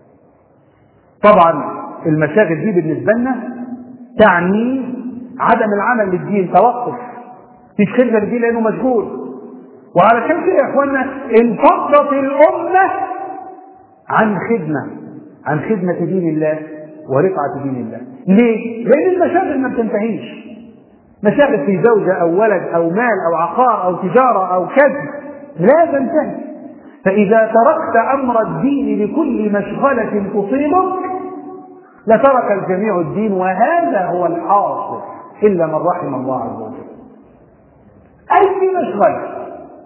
طبعا المشاغل دي بالنسبة لنا تعني عدم العمل للدين توقف مفيش خدمة للدين لأنه مشغول وعلشان كده يا اخوانا انفضت الأمة عن خدمة عن خدمة دين الله ورفعة دين الله ليه؟ لأن المشاغل ما بتنتهيش مشاغل في زوجة أو ولد أو مال أو عقار أو تجارة أو كذب لا تنتهي فإذا تركت أمر الدين لكل مشغلة تصيبك لترك الجميع الدين وهذا هو الحاصل إلا من رحم الله عز وجل أي مشغلة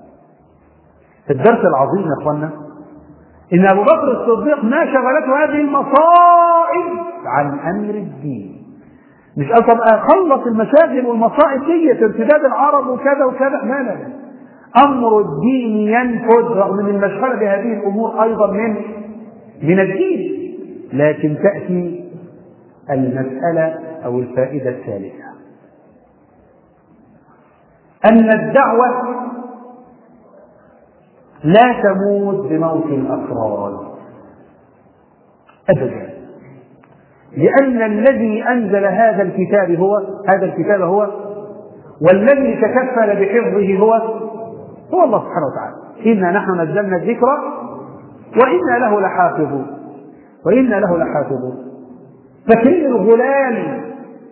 الدرس العظيم يا اخوانا ان ابو بكر الصديق ما شغلته هذه المصائب عن امر الدين مش قال طب اخلص المشاغل والمصائب دي ارتداد العرب وكذا وكذا لا لا امر الدين ينفذ رغم ان المشغله بهذه الامور ايضا من من الدين لكن تاتي المساله او الفائده الثالثه ان الدعوه لا تموت بموت الافراد ابدا لان الذي انزل هذا الكتاب هو هذا الكتاب هو والذي تكفل بحفظه هو هو الله سبحانه وتعالى انا نحن نزلنا الذكر وانا له لحافظون وانا له لحافظون فكل الغلام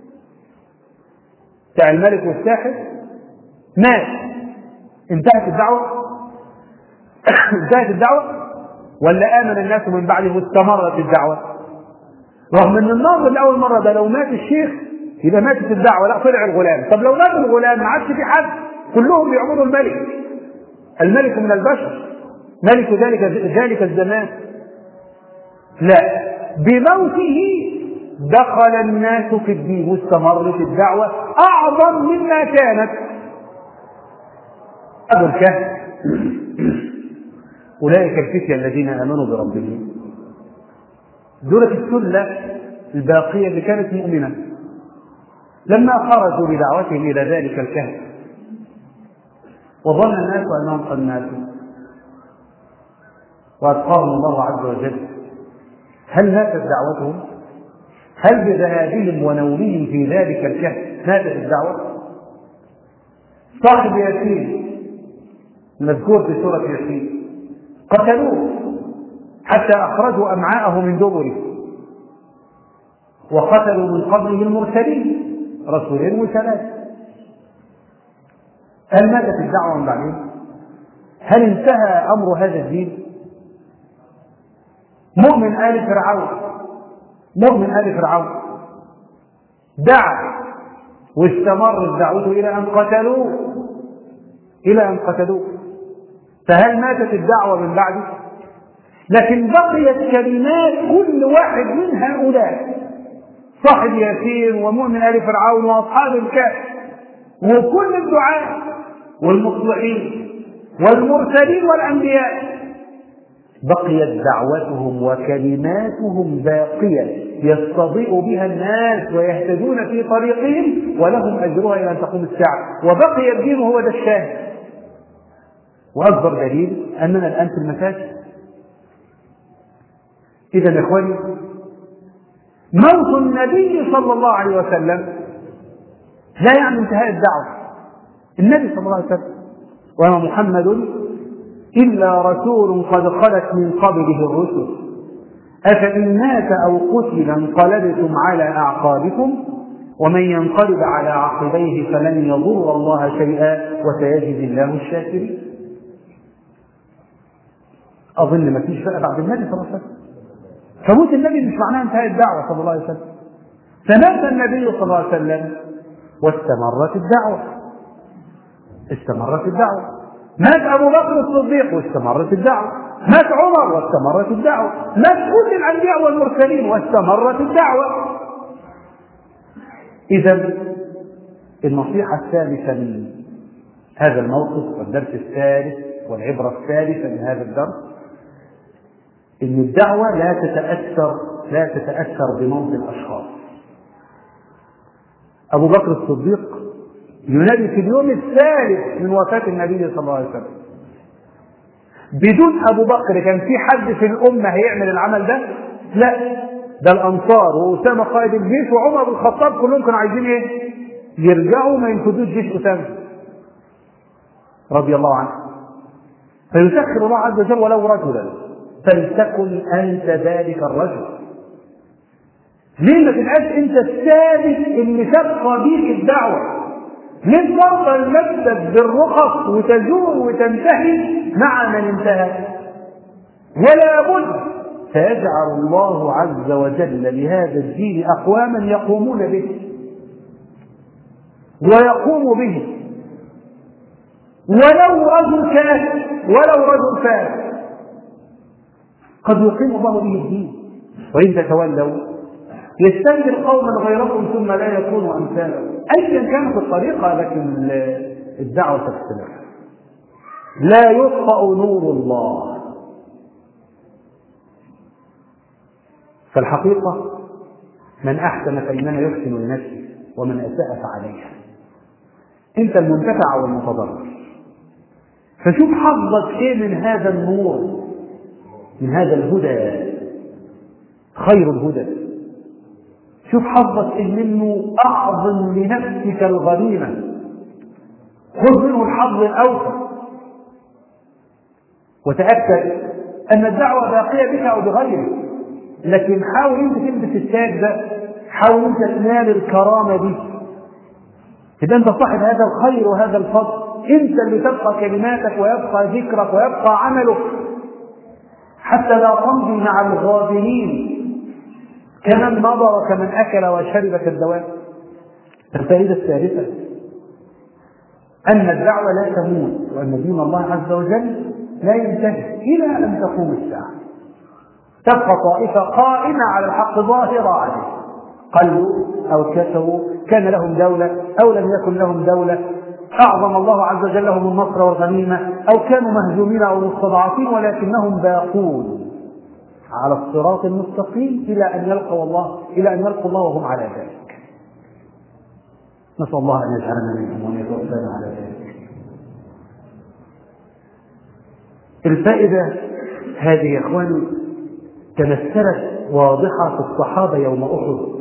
بتاع الملك والساحر مات انتهت الدعوه انتهت الدعوة ولا آمن الناس من بعده واستمرت الدعوة رغم ان الناظر لأول مرة ده لو مات الشيخ يبقى ماتت الدعوة لا طلع الغلام طب لو مات الغلام ما عادش في حد كلهم بيعبدوا الملك الملك من البشر ملك ذلك ذلك الزمان لا بموته دخل الناس في الدين واستمرت الدعوة أعظم مما كانت أبو الكهف أولئك الفتية الذين آمنوا بربهم دولة السلة الباقية اللي كانت مؤمنة لما خرجوا بدعوتهم إلى ذلك الكهف وظن الناس أنهم قد ماتوا وأتقاهم الله عز وجل هل ماتت دعوتهم؟ هل بذهابهم ونومهم في ذلك الكهف ماتت الدعوة؟ صاحب ياسين مذكور في سورة ياسين قتلوه حتى أخرجوا أمعاءه من دبره وقتلوا من قبله المرسلين رسولين وثلاثة هل ماتت الدعوة من بعدين؟ هل انتهى أمر هذا الدين؟ مؤمن آل فرعون مؤمن آل فرعون دعا واستمرت دعوته إلى أن قتلوه إلى أن قتلوه فهل ماتت الدعوة من بعده؟ لكن بقيت كلمات كل واحد من هؤلاء صاحب ياسين ومؤمن آل فرعون وأصحاب الكهف وكل الدعاة والمصلحين والمرسلين والأنبياء بقيت دعوتهم وكلماتهم باقية يستضيء بها الناس ويهتدون في طريقهم ولهم أجرها إلى أن تقوم الساعة وبقي الدين هو ده الشاهد وأكبر دليل أننا الآن في المساجد إذا يا إخواني موت النبي صلى الله عليه وسلم لا يعني انتهاء الدعوة النبي صلى الله عليه وسلم وما محمد إلا رسول قد خلت من قبله الرسل أفإن مات أو قتل انقلبتم على أعقابكم ومن ينقلب على عقبيه فلن يضر الله شيئا وسيجزي الله الشاكرين أظن ما فيش بقى بعد النبي صلى الله عليه وسلم فموت النبي مش معناه انتهاء الدعوة صلى الله عليه وسلم فمات النبي صلى الله عليه وسلم واستمرت الدعوة استمرت الدعوة مات أبو بكر الصديق واستمرت الدعوة مات عمر واستمرت الدعوة مات كل الأنبياء والمرسلين واستمرت الدعوة إذا النصيحة الثالثة من هذا الموقف والدرس الثالث والعبرة الثالثة من هذا الدرس ان الدعوه لا تتاثر لا تتاثر بموت الاشخاص ابو بكر الصديق ينادي في اليوم الثالث من وفاه النبي صلى الله عليه وسلم بدون ابو بكر كان في حد في الامه هيعمل العمل ده لا ده الانصار واسامه قائد الجيش وعمر بن الخطاب كلهم كانوا عايزين ايه يرجعوا ما ينفذوش جيش اسامه رضي الله عنه فيسخر الله عز وجل ولو رجلا فلتكن انت ذلك الرجل ليه ما تبقاش انت الثالث اللي تبقى بيك الدعوه ليه ترضى المكتب بالرخص وتزور وتنتهي مع من انتهى ولا بد سيجعل الله عز وجل لهذا الدين اقواما يقومون به ويقوم به ولو رجل كافر ولو رجل فاسق قد يقيم الله به الدين وإن تتولوا يستنزل قوما غيركم ثم لا يكونوا أمثالكم أيا كانت الطريقة لكن الدعوة تختلف لا يطفأ نور الله فالحقيقة من أحسن فإنما يحسن لنفسه ومن أساء فعليها أنت المنتفع والمتضرر فشوف حظك إيه من هذا النور من هذا الهدى خير الهدى شوف حظك إن منه أعظم لنفسك الغنيمة خذ منه الحظ الأوفر وتأكد أن الدعوة باقية بك أو بغيرك لكن حاول أنت تلبس التاج ده حاول أنت تنال الكرامة دي تبقى أنت صاحب هذا الخير وهذا الفضل أنت اللي تبقى كلماتك ويبقى ذكرك ويبقى عملك حتى لا تمضي مع الغابرين كمن مضى وكمن أكل وشرب كالدواء الفائدة الثالثة أن الدعوة لا تموت وأن دين الله عز وجل لا ينتهي إلى أن تقوم الساعة تبقى طائفة قائمة على الحق ظاهرة عليه قلوا أو كسروا كان لهم دولة أو لم يكن لهم دولة أعظم الله عز وجل لهم النصر والغنيمة أو كانوا مهزومين أو مستضعفين ولكنهم باقون على الصراط المستقيم إلى أن يلقوا الله إلى أن يلقوا الله وهم على ذلك نسأل الله أن يجعلنا منهم وأن يتوفانا على ذلك الفائدة هذه يا إخواني تمثلت واضحة في الصحابة يوم أحد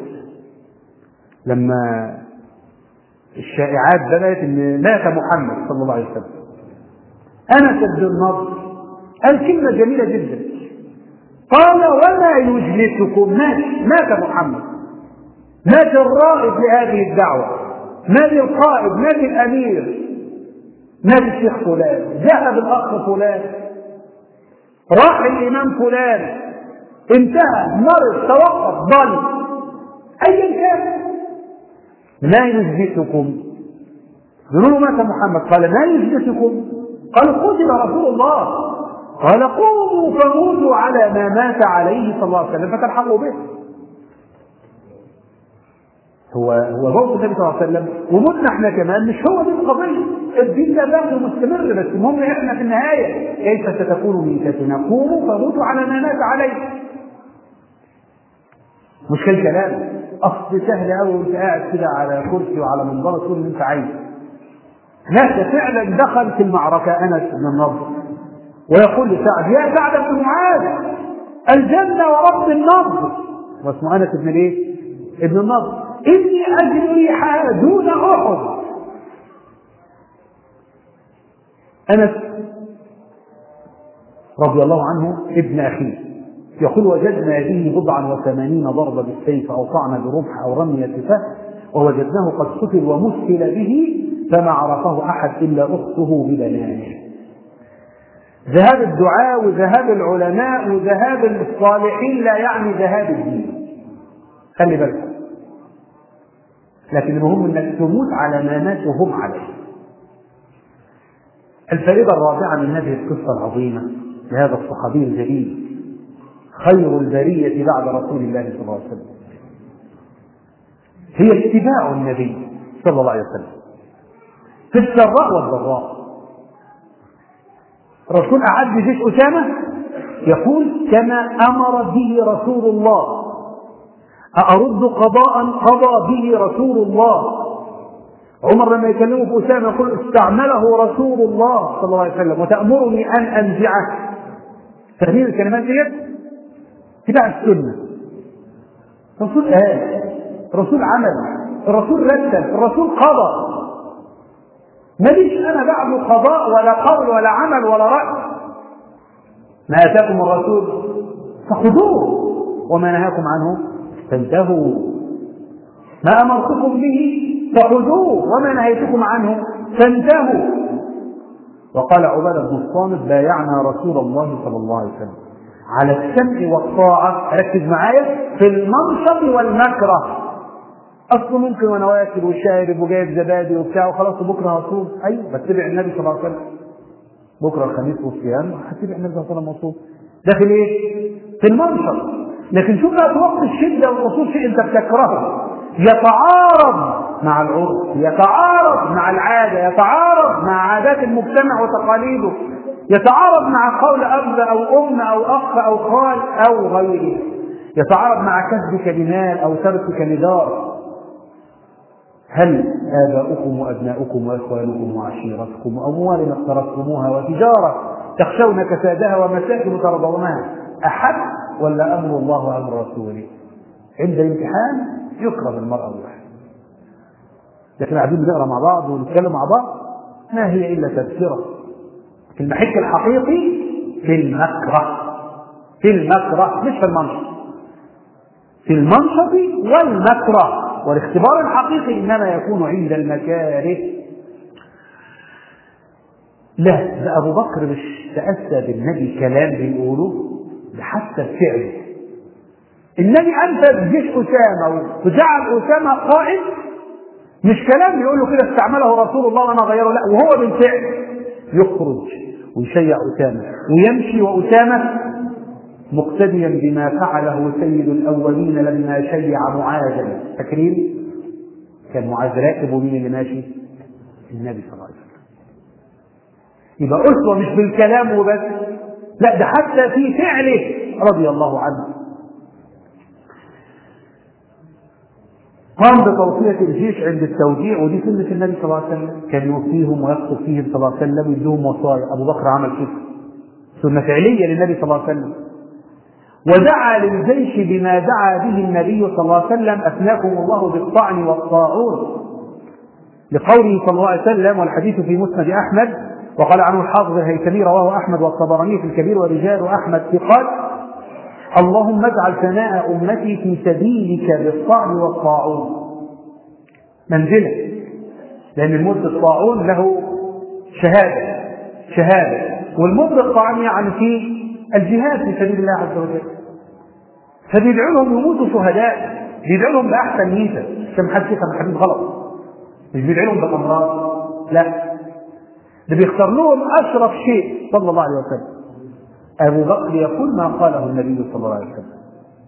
لما الشائعات بدأت أن مات محمد صلى الله عليه وسلم أنس بن النضر قال كلمة جميلة جدا قال وما يجلسكم مات مات محمد مات الرائد لهذه الدعوة مات القائد مات الأمير مات الشيخ فلان ذهب الأخ فلان راح الإمام فلان انتهى مرض توقف ضل أيا كان ما يجلسكم يقولوا له مات محمد قال ما يجلسكم قال قتل رسول الله قال قوموا فموتوا على ما مات عليه صلى الله عليه وسلم فتلحقوا به هو هو موت النبي صلى الله عليه وسلم وموتنا احنا كمان مش هو دي القضيه الدين ده باقي مستمر بس المهم احنا في النهايه كيف ستكون ميتتنا قوموا فموتوا على ما مات عليه مش كان كلام اصل سهل قوي وانت قاعد كده على كرسي وعلى منبر تقول اللي انت عايزه ناس فعلا دخل في المعركه انس بن النضر ويقول لسعد يا سعد بن معاذ الجنه ورب النضر واسمه انس بن الايه؟ ابن النضر اني اجد ريحها دون احد انس رضي الله عنه ابن اخيه يقول وجدنا به بضعا وثمانين ضربة بالسيف أو طعن برمح أو رمية سفاه ووجدناه قد قتل ومثل به فما عرفه أحد إلا أخته ببنانه ذهاب الدعاء وذهاب العلماء وذهاب الصالحين لا يعني ذهاب الدين خلي بالك لكن المهم انك تموت على ما ماتوا هم عليه الفائدة الرابعة من هذه القصة العظيمة لهذا الصحابي الجليل خير البرية بعد رسول الله صلى الله عليه وسلم هي اتباع النبي صلى الله عليه وسلم في السراء والضراء الرسول أعد بجيش أسامة يقول كما أمر به رسول الله أأرد قضاء قضى به رسول الله عمر لما يكلمه في أسامة يقول استعمله رسول الله صلى الله عليه وسلم وتأمرني أن أنزعه فاهمين الكلمات ديت؟ اتباع السنة الرسول قال الرسول عمل الرسول رتب الرسول قضى ماليش انا بعد قضاء ولا قول ولا عمل ولا رأي ما اتاكم الرسول فخذوه وما نهاكم عنه فانتهوا ما امرتكم به فخذوه وما نهيتكم عنه فانتهوا وقال عباده بن الصامت بايعنا رسول الله صلى الله عليه وسلم على السمع والطاعة ركز معايا في المنشط والمكره اصله ممكن وانا واكل وشارب وجايب زبادي وبتاع وخلاص بكره هصوم ايوه بتبع النبي صلى الله عليه وسلم بكره الخميس والصيام هتبع النبي صلى الله عليه وسلم وصوم داخل ايه؟ في المنشط لكن شوف بقى في وقت الشده والخصوص شيء انت بتكرهه يتعارض مع العرف يتعارض مع العاده يتعارض مع عادات المجتمع وتقاليده يتعارض مع قول اب او ام او اخ او خال او غيره يتعارض مع كسبك بمال او تركك لدار هل آباؤكم وأبناؤكم وإخوانكم وعشيرتكم وأموال اقترفتموها وتجارة تخشون كسادها ومساكن ترضونها أحد ولا أمر الله وأمر رسوله عند الامتحان يكره المرأة الواحد لكن قاعدين بنقرا مع بعض ونتكلم مع بعض ما هي إلا تذكرة في المحك الحقيقي في المكره في المكره مش في المنشط في المنشط والمكره والاختبار الحقيقي انما يكون عند المكاره لا ده ابو بكر مش تاسى بالنبي كلام بيقوله ده حتى الفعل النبي انفذ جيش اسامه وجعل اسامه قائد مش كلام بيقول له كده استعمله رسول الله وانا غيره لا وهو بالفعل يخرج ويشيع اسامه ويمشي واسامه مقتديا بما فعله سيد الاولين لما شيع معاذا فاكرين كان معاذ راكب ومين اللي ماشي النبي صلى الله عليه وسلم يبقى اسوه مش بالكلام وبس لا ده حتى في فعله رضي الله عنه قام بتوصية الجيش عند التوجيع ودي سنة النبي صلى الله عليه وسلم كان يوصيهم ويخطب فيهم صلى الله عليه وسلم ويديهم وصايا أبو بكر عمل كده سنة فعلية للنبي صلى الله عليه وسلم ودعا للجيش بما دعا به النبي صلى الله عليه وسلم أثناكم الله بالطعن والطاعون لقوله صلى الله عليه وسلم والحديث في مسند أحمد وقال عنه الحافظ الهيثمي رواه أحمد والطبراني في الكبير ورجال أحمد ثقات اللهم اجعل ثناء أمتي في سبيلك بالطعن والطاعون منزلة لأن المد الطاعون له شهادة شهادة والمد الطاعون يعني في الجهاد في سبيل الله عز وجل فبيدعوا لهم يموتوا شهداء بيدعوا لهم بأحسن نية عشان ما حدش يفهم الحديث غلط مش بيدعوا لهم بأمراض لا ده بيختار لهم أشرف شيء صلى الله عليه وسلم أبو بكر يقول ما قاله النبي صلى الله عليه وسلم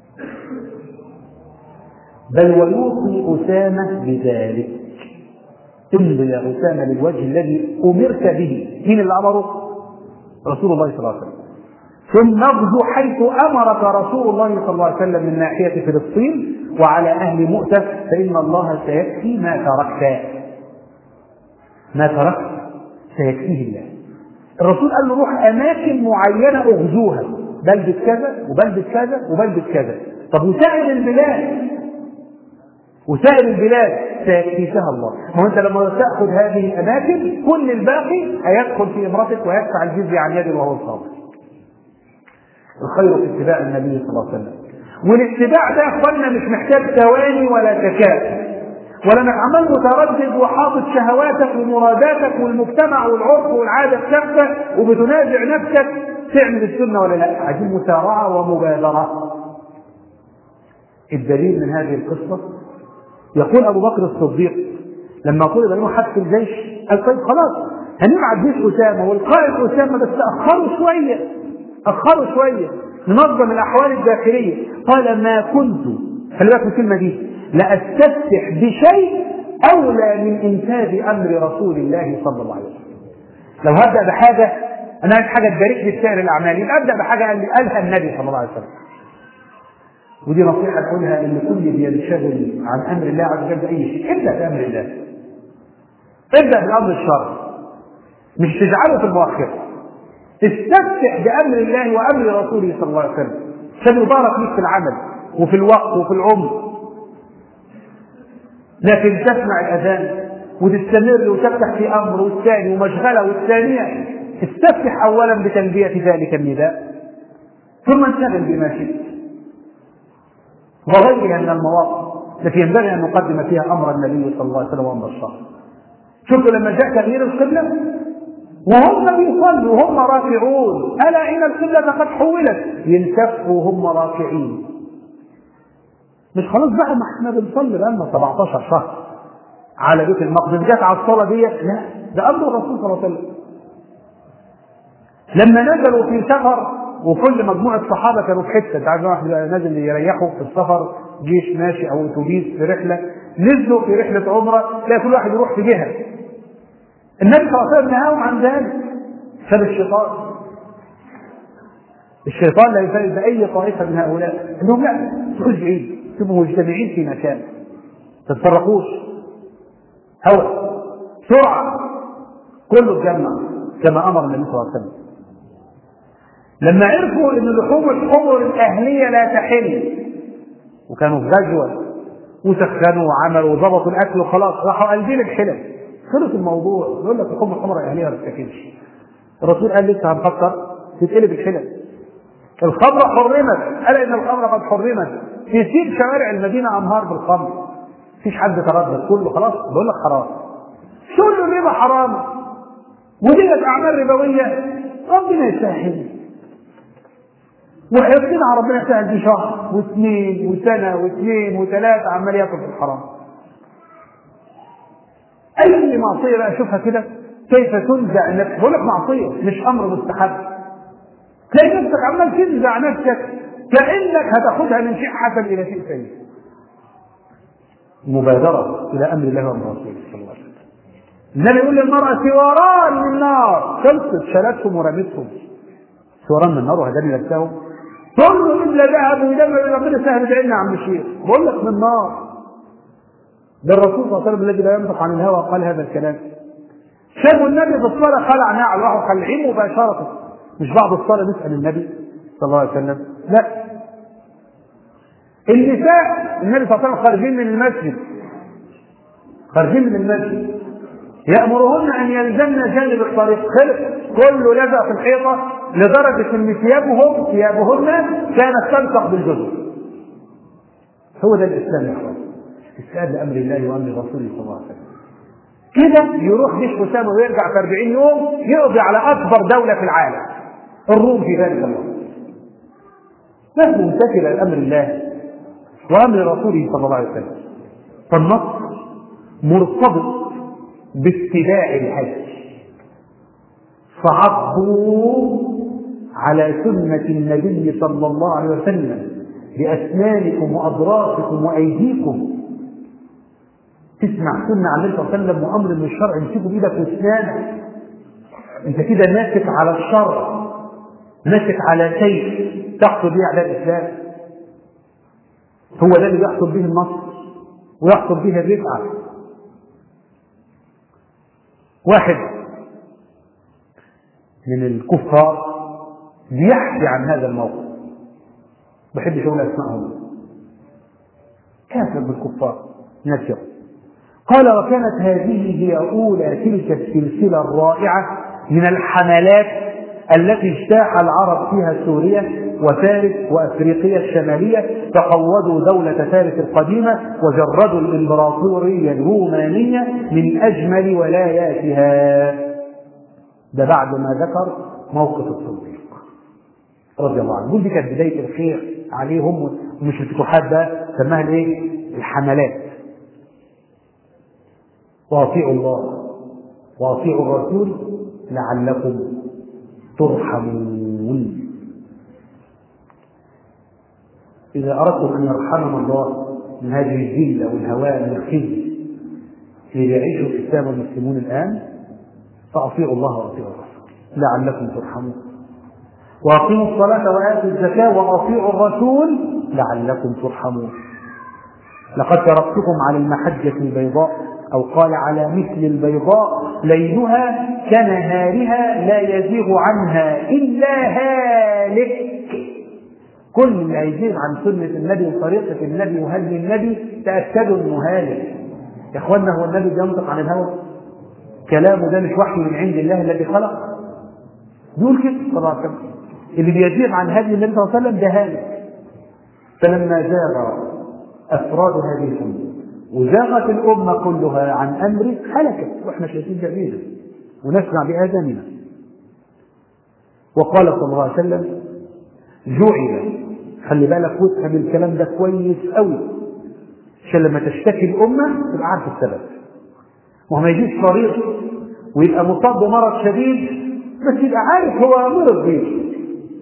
بل ويوصي أسامة بذلك امضي يا أسامة للوجه الذي أمرت به مين اللي أمره؟ رسول الله صلى الله عليه وسلم ثم اغزو حيث أمرك رسول الله صلى الله عليه وسلم من ناحية فلسطين وعلى أهل مؤتة فإن الله سيكفي ما تركت ما تركت سيكفيه الله الرسول قال له روح اماكن معينه اغزوها بلده كذا وبلده كذا وبلده كذا طب وسائر البلاد وسائر البلاد سيكفيها الله ما هو انت لما تاخذ هذه الاماكن كل الباقي هيدخل في امرتك ويدفع الجزيه عن يد وهو صابر الخير في اتباع النبي صلى الله عليه وسلم والاتباع ده يا اخوانا مش محتاج ثواني ولا تكات ولا انك عمال متردد وحاطط شهواتك ومراداتك والمجتمع والعرف والعاده بتاعتك وبتنازع نفسك تعمل السنه ولا لا عايزين مسارعه ومبادره الدليل من هذه القصه يقول ابو بكر الصديق لما طلب منه حبس الجيش قال طيب خلاص هنبعت جيش اسامه والقائد اسامه بس اخروا شويه اخروا شويه ننظم الاحوال الداخليه قال ما كنت خلي بالك من الكلمه دي لأستفتح بشيء أولى من إنفاذ أمر رسول الله صلى الله عليه وسلم. لو هبدأ بحاجة أنا عايز حاجة تبارك لي سائر الأعمال يبقى أبدأ بحاجة قالها النبي صلى الله عليه وسلم. ودي نصيحة أقولها إن كل بينشغل عن أمر الله عز وجل بأي شيء، ابدأ بأمر الله. ابدأ بالأمر الشرعي. مش تجعله في المؤخرة. استفتح بأمر الله وأمر رسوله صلى الله عليه وسلم عشان يبارك لك في العمل وفي الوقت وفي العمر لكن تسمع الأذان وتستمر وتفتح في أمر والثاني ومشغلة والثانية استفتح أولا بتلبية ذلك النداء ثم انشغل بما شئت وغيرها من المواقف التي ينبغي أن نقدم فيها أمر النبي صلى الله عليه وسلم وأمر الشرع شوفوا لما جاء تغيير القبلة وهم بيصلوا وهم راكعون ألا إن القبلة قد حولت ينتفوا وهم راكعين مش خلاص بقى ما احنا بنصلي بقالنا 17 شهر على بيت المقدس جت على الصلاه ديت لا ده امر الرسول صلى الله عليه وسلم لما نزلوا في سفر وكل مجموعه صحابه كانوا في حته انت عارف واحد نازل يريحوا في السفر جيش ماشي او اتوبيس في رحله نزلوا في رحله عمره لا كل واحد يروح في جهه النبي صلى الله عليه وسلم نهاهم عن ذلك ساب الشيطان الشيطان لا يفارق باي طائفه من هؤلاء انهم لا تخرج بعيد تبقوا مجتمعين في مكان تتفرقوش هوى سرعة كله اتجمع كما أمر النبي صلى الله عليه وسلم لما عرفوا أن لحوم الحمر الأهلية لا تحل وكانوا في غزوة وسخنوا وعملوا وظبطوا الأكل وخلاص راحوا قلبين الحلل خلص الموضوع يقول لك لحوم الحمر الأهلية ما تتاكلش الرسول قال لسه هنفكر تتقلب الحلل الخمر حرمت قال ان الخمر قد حرمت يسيب شوارع المدينه انهار بالخمر مفيش حد تردد كله خلاص بقول لك حرام كله الربا حرام وديت اعمال ربويه ربنا يسهل وحرصنا على ربنا يسهل في شهر واثنين وسنه واثنين وثلاثه عمال ياكل في الحرام اي معصيه بقى اشوفها كده كيف تنزع النفس بقول لك معصيه مش امر مستحب تلاقي نفسك عمال تنزع نفسك كانك هتاخدها من شيء حسن الى شيء سيء مبادرة إلى أمر الله وأمر رسوله صلى الله عليه وسلم. النبي يقول للمرأة سواران من نار خلصت شالتهم ورمتهم سواران من النار وهداني نفسهم تقول له الا ذهب ودم ربنا سهل ادعي يا عم الشيخ بقول لك من نار ده الرسول صلى الله عليه وسلم الذي لا ينطق عن الهوى قال هذا الكلام شافوا النبي في الصلاه خلع نعل راحوا خلعين مباشره مش بعد الصلاه نسال النبي صلى الله عليه وسلم لا النساء النبي صلى الله عليه وسلم خارجين من المسجد خارجين من المسجد يأمرهن أن يلزمن جانب الطريق خلق كله لزق في الحيطة لدرجة أن ثيابهم ثيابهن كانت تلصق بالجزر هو ده الإسلام يا أخوان استجاب لأمر الله وأمر رسوله صلى الله عليه وسلم كده يروح جيش أسامة ويرجع في 40 يوم يقضي على أكبر دولة في العالم الروم في ذلك الوقت ناس ممتثلة لأمر الله وأمر رسوله صلى الله عليه وسلم فالنصر مرتبط باتباع الحج فعضوا على سنة النبي صلى الله عليه وسلم بأسنانكم وأضراسكم وأيديكم تسمع سنة عن النبي صلى الله عليه وسلم وأمر من الشرع امسكوا بإيدك وأسنانك أنت كده ماسك على الشر ماسك على سيف تحصل به أعداء الإسلام هو ده اللي يحصل به النصر ويحصل به الرفعة واحد من الكفار بيحكي عن هذا الموقف ما بحبش اقول اسمائهم كافر بالكفار نكر قال وكانت هذه هي اولى تلك السلسله الرائعه من الحملات التي اجتاح العرب فيها سوريا وفارس وافريقيا الشماليه فقوضوا دوله فارس القديمه وجردوا الامبراطوريه الرومانيه من اجمل ولاياتها ده بعد ما ذكر موقف الصديق رضي الله عنه دي كانت بدايه الخير عليهم ومش الفتوحات ده سماها الايه؟ الحملات واطيعوا الله واطيعوا الرسول لعلكم ترحمون إذا أردتم أن يرحمنا الله من هذه الذلة والهوان والخزي اللي يعيشه الإسلام والمسلمون الآن فأطيعوا الله وأطيعوا الرسول لعلكم ترحمون وأقيموا الصلاة وآتوا الزكاة وأطيعوا الرسول لعلكم ترحمون لقد تركتكم على المحجة البيضاء أو قال على مثل البيضاء ليلها كنهارها لا يزيغ عنها إلا هالك كل اللي هيزيغ عن سنة النبي وطريقة النبي وهدي النبي تأكدوا إنه هالك يا إخوانا هو النبي بينطق عن الهوى كلامه ده مش وحي من عند الله الذي خلق بيقول كده صلى الله عليه وسلم اللي بيزيغ عن هدي النبي صلى الله عليه وسلم ده هالك فلما زاغ أفراد هذه الأمة وزاغت الأمة كلها عن أمره هلكت وإحنا شايفين جميلا ونسمع بآذاننا وقال صلى الله عليه وسلم جعل خلي بالك وافهم الكلام ده كويس قوي عشان لما تشتكي الأمة تبقى عارف السبب وهو ما يجيش مريض ويبقى مصاب بمرض شديد بس يبقى عارف هو مرض بيه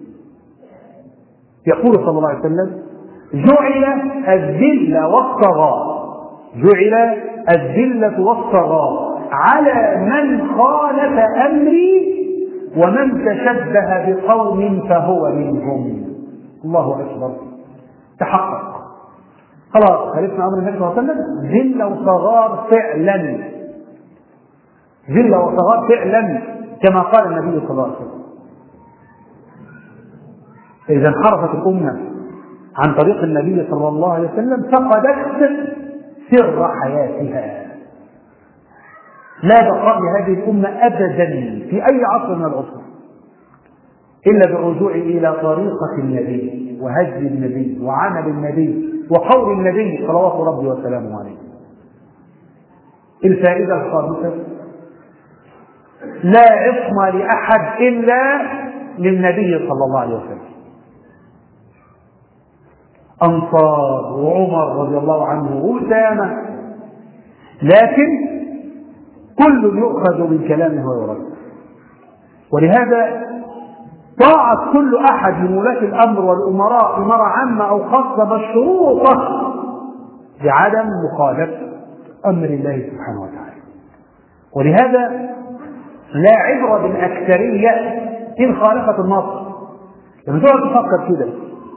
يقول صلى الله عليه وسلم جعل الذل والصغار جعل الذلة والصغار على من خالف أمري ومن تشبه بقوم فهو منهم الله أكبر تحقق خلاص عرفنا أمر النبي صلى الله عليه وسلم ذل وصغار فعلا ذل وصغار فعلا كما قال النبي صلى الله عليه وسلم فإذا انحرفت الأمة عن طريق النبي صلى الله عليه وسلم فقدت سر حياتها لا بقاء لهذه الأمة أبدا في أي عصر من العصور إلا بالرجوع إلى طريقة النبي وهدي النبي وعمل النبي وقول النبي صلوات ربي وسلامه عليه الفائدة الخامسة لا عصمة لأحد إلا للنبي صلى الله عليه وسلم أنصار وعمر رضي الله عنه وأسامة لكن كل يؤخذ من كلامه ويرد ولهذا طاعة كل أحد من ولاة الأمر والأمراء أمراء عامة أو خاصة مشروطة بعدم مخالفة أمر الله سبحانه وتعالى ولهذا لا عبرة بالأكثرية إن خالفت النص لما تقعد تفكر كده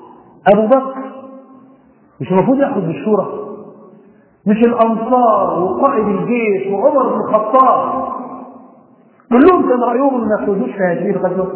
ابو بكر مش المفروض ياخذ بالشورى مش الانصار وقائد الجيش وعمر بن الخطاب كلهم كان رايهم ما يخرجوش في هذه الغزوه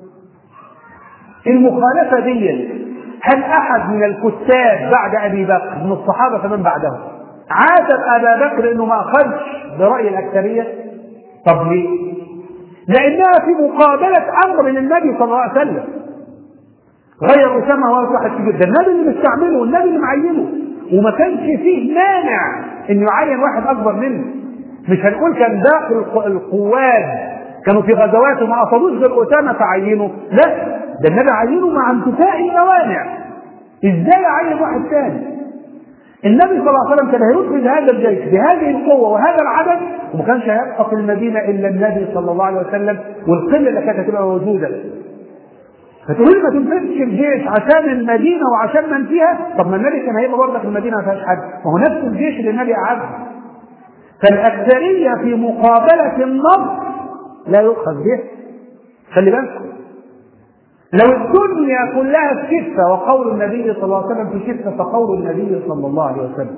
المخالفه دي هل احد من الكتاب بعد ابي بكر من الصحابه فمن بعدهم عاتب ابا بكر انه ما اخذش براي الاكثريه طب ليه؟ لانها في مقابله امر من النبي صلى الله عليه وسلم غير اسامه ولا واحد كبير ده النبي اللي مستعمله والنبي اللي معينه وما كانش فيه مانع انه يعين واحد اكبر منه مش هنقول كان باقي القواد كانوا في غزوات وما قصدوش غير اسامه فعينوا لا ده النبي عينه مع انتفاء الموانع ازاي اعين واحد ثاني النبي صلى الله عليه وسلم كان هيخرج هذا الجيش بهذه القوه وهذا العدد وما كانش هيبقى في المدينه الا النبي صلى الله عليه وسلم والقله اللي كانت هتبقى موجوده فتقول ما تنفذش الجيش عشان المدينه وعشان من فيها طب ما النبي كان هيبقى برضه في المدينه ما فيهاش حد ما هو نفس الجيش اللي النبي قعده فالاكثريه في مقابله النص لا يؤخذ به خلي بالكم لو الدنيا كلها في كفه وقول النبي صلى الله عليه وسلم في كفه فقول النبي صلى الله عليه وسلم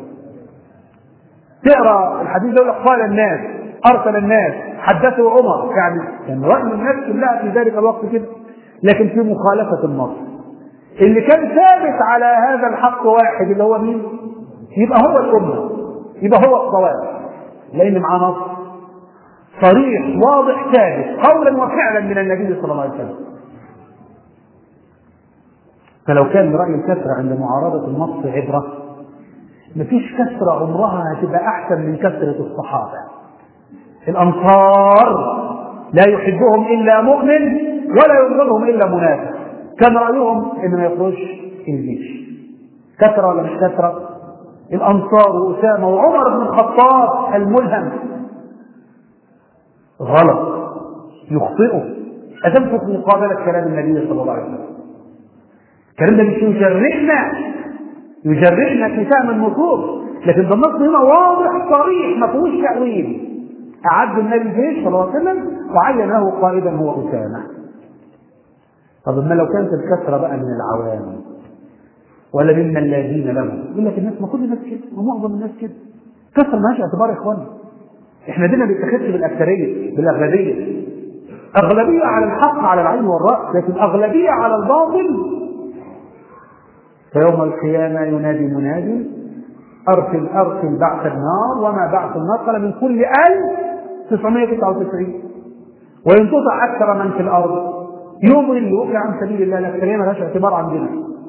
تقرا الحديث يقول لك قال الناس ارسل الناس حدثوا عمر يعني كان راي الناس كلها في ذلك الوقت كده لكن في مخالفه النص اللي كان ثابت على هذا الحق واحد اللي هو مين؟ يبقى هو الامه يبقى هو الصواب لان معاه نص صريح واضح ثابت قولا وفعلا من النبي صلى الله عليه وسلم فلو كان رأي الكسرة عند معارضة النص عبرة مفيش كسرة عمرها هتبقى أحسن من كسرة الصحابة الأنصار لا يحبهم إلا مؤمن ولا يبغضهم إلا منافق كان رأيهم إنه ما يخرجش الجيش كثرة ولا مش كثرة الأنصار وأسامة وعمر بن الخطاب الملهم غلط يخطئه أدمت في مقابلة كلام النبي صلى الله عليه وسلم الكلام ده مش يجرئنا يجرئنا في فهم النصوص لكن ده النص هنا واضح صريح ما فيهوش تأويل أعد النبي الجيش صلى الله عليه وسلم وعين له قائدا هو أسامة طب اما لو كانت الكثرة بقى من العوام ولا ممن لا دين لهم يقول لك الناس ما كل الناس كده ومعظم الناس كده كثرة مالهاش اعتبار يا اخوانا احنا دينا ما بيتاخدش بالاكثريه بالاغلبيه اغلبيه على الحق على العين والراس لكن اغلبيه على الباطل فيوم القيامه ينادي منادي ارسل ارسل بعث النار وما بعث النار قال من كل 1999 وان تطع اكثر من في الارض يوم اللي وقع عن سبيل الله الاكثريه ما لهاش اعتبار عندنا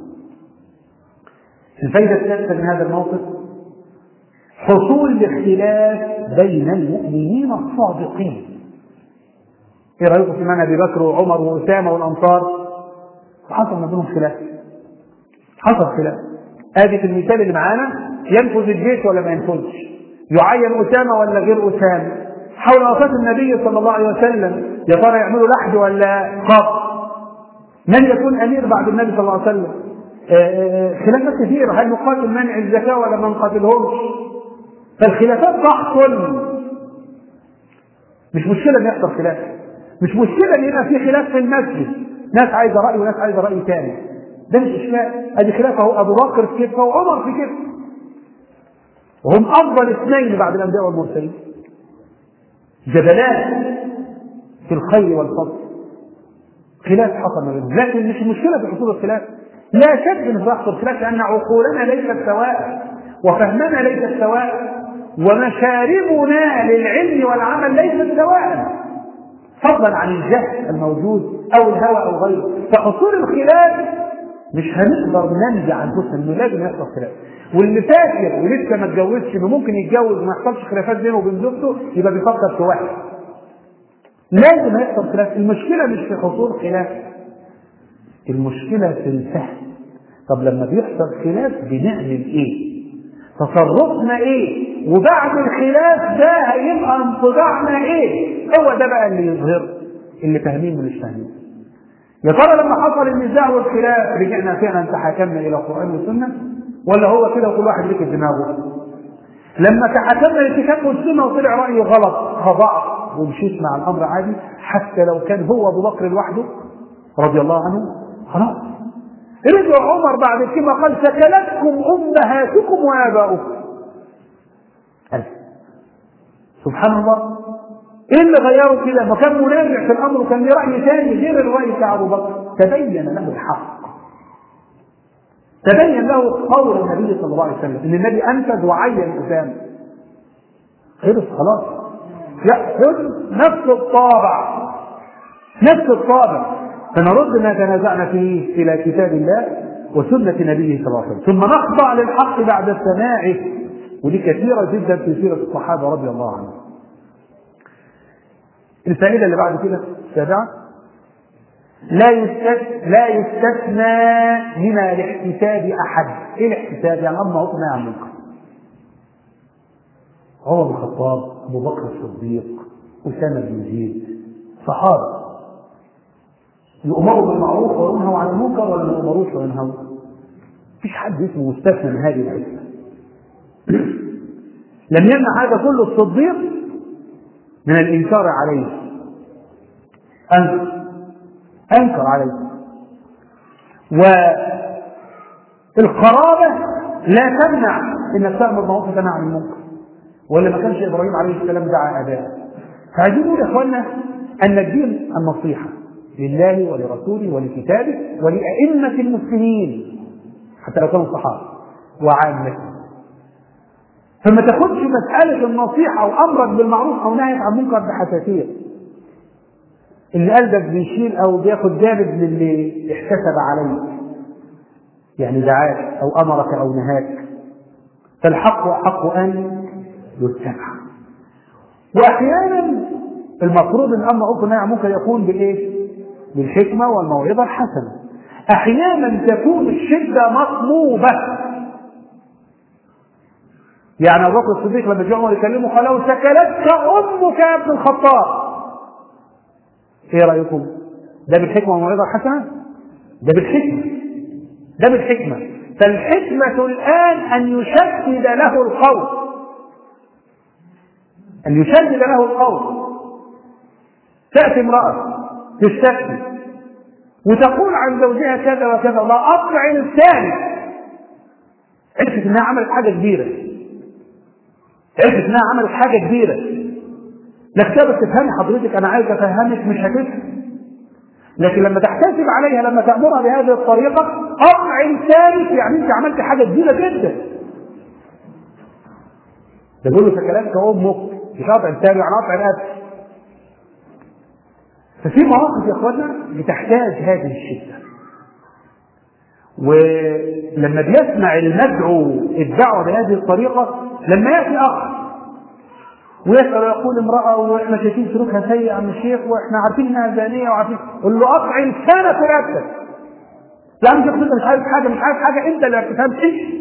الفائده الثالثه من هذا الموقف حصول الاختلاف بين المؤمنين الصادقين ايه رايكم في من ابي بكر وعمر واسامه والانصار حصل ما بينهم خلاف حصل خلاف ادي في المثال اللي معانا ينفذ الجيش ولا ما ينفذش يعين اسامه ولا غير اسامه حول وفاه النبي صلى الله عليه وسلم يا ترى يعملوا لحد ولا قبض من يكون امير بعد النبي صلى الله عليه وسلم خلافات كثيره هل نقاتل منع الزكاه ولا ما نقاتلهمش فالخلافات تحصل مش مشكلة ان يحصل خلاف مش مشكلة ان يبقى في خلاف في المسجد ناس عايزة رأي وناس عايزة رأي ثاني ده مش اشكال ادي خلاف اهو ابو بكر في كده وعمر في كده وهم افضل اثنين بعد الانبياء والمرسلين جبلات في الخير والفضل خلاف حصل ما بينهم لكن مش المشكلة في حصول الخلاف لا شك ان يحصل خلاف لان عقولنا ليست سواء وفهمنا ليس سواء ومشاربنا للعلم والعمل ليست سواء فضلا عن الجهل الموجود او الهوى او غيره فحصول الخلاف مش هنقدر ننزع انفسنا انه لازم يحصل خلاف واللي فاكر ولسه ما اتجوزش انه ممكن يتجوز وما يحصلش خلافات بينه وبين زوجته يبقى بيفكر في واحد لازم يحصل خلاف المشكله مش في حصول خلاف المشكله في الفهم طب لما بيحصل خلاف بنعمل ايه تصرفنا ايه وبعد الخلاف ده هيبقى انطباعنا ايه هو ده بقى اللي يظهر اللي فاهمين واللي مش فاهمين يا ترى لما حصل النزاع والخلاف رجعنا فعلا تحاكمنا الى القران والسنه ولا هو كده وكل واحد ركب دماغه لما تحاكمنا للكتاب والسنه وطلع رايه غلط خضعت ومشيت مع الامر عادي حتى لو كان هو ابو بكر لوحده رضي الله عنه خلاص رجع عمر بعد كده قال سكلتكم امهاتكم واباؤكم قال سبحان الله ايه اللي غيره كده ما كان منازع في الامر وكان له راي ثاني غير الراي بتاع ابو بكر تبين له الحق تبين له قول النبي صلى الله عليه وسلم ان النبي انفذ وعين اسامه خلص خلاص ياخذ نفس الطابع نفس الطابع فنرد ما تنازعنا فيه الى كتاب الله وسنه نبيه صلى الله عليه وسلم ثم نخضع للحق بعد سماعه ودي كثيره جدا في سيره الصحابه رضي الله عنهم الفائده اللي بعد كده السابعه لا يستثنى لا يستثنى من الاحتساب احد ايه الاحتساب يعني اما اطمع عن المنكر عمر بن الخطاب ابو بكر الصديق اسامه بن زيد صحابه يؤمروا بالمعروف وينهوا عن المنكر ولا ما يؤمروش وينهوا مفيش حد اسمه مستثنى من هذه العلة لم يمنع هذا كله الصديق من الانكار عليه انكر انكر عليه والقرابه لا تمنع انك تامر بالمعروف وتنهى عن المنكر ولا ما كانش ابراهيم عليه السلام دعا اباه فعايزين نقول يا اخوانا ان الدين النصيحه لله ولرسوله ولكتابه ولأئمة المسلمين حتى لو كانوا صحابة وعامة فما تاخدش مسألة النصيحة أو أمرك بالمعروف أو نهيك عن المنكر بحساسية اللي قلبك بيشيل أو بياخد جانب من اللي احتسب عليك يعني دعاك أو أمرك أو نهاك فالحق أحق أن يتبع وأحيانا المفروض ان امر معروف والنهي عن المنكر يكون بالايه؟ بالحكمه والموعظه الحسنه. احيانا تكون الشده مطلوبه. يعني ابو بكر الصديق لما جاء عمر يكلمه قال له سكلتك امك يا ابن الخطاب. ايه رايكم؟ ده بالحكمه والموعظه الحسنه؟ ده بالحكمه. ده بالحكمه. فالحكمه الان ان يشدد له القول. ان يشدد له القول. تأتي امرأة تستفتي وتقول عن زوجها كذا وكذا لا أطلع لساني عرفت إنها عملت حاجة كبيرة عرفت إنها عملت حاجة كبيرة لا كتابة تفهمي حضرتك أنا عايز أفهمك مش هتفهم لكن لما تحتسب عليها لما تأمرها بهذه الطريقة أطلع لسانك يعني أنت عملت حاجة كبيرة جدا ده بيقول له سكلاتك أمك مش قطع لساني يعني قطع رقبتي ففي مواقف يا اخوانا بتحتاج هذه الشده ولما بيسمع المدعو الدعوه بهذه الطريقه لما ياتي اخ ويسال ويقول امراه واحنا شايفين سلوكها سيء يا عم الشيخ واحنا عارفين انها زانيه وعارفين قول له اقطع لسانك ورقبتك يا عم الشيخ انت مش عارف حاجه مش عارف حاجه انت اللي ما بتفهمش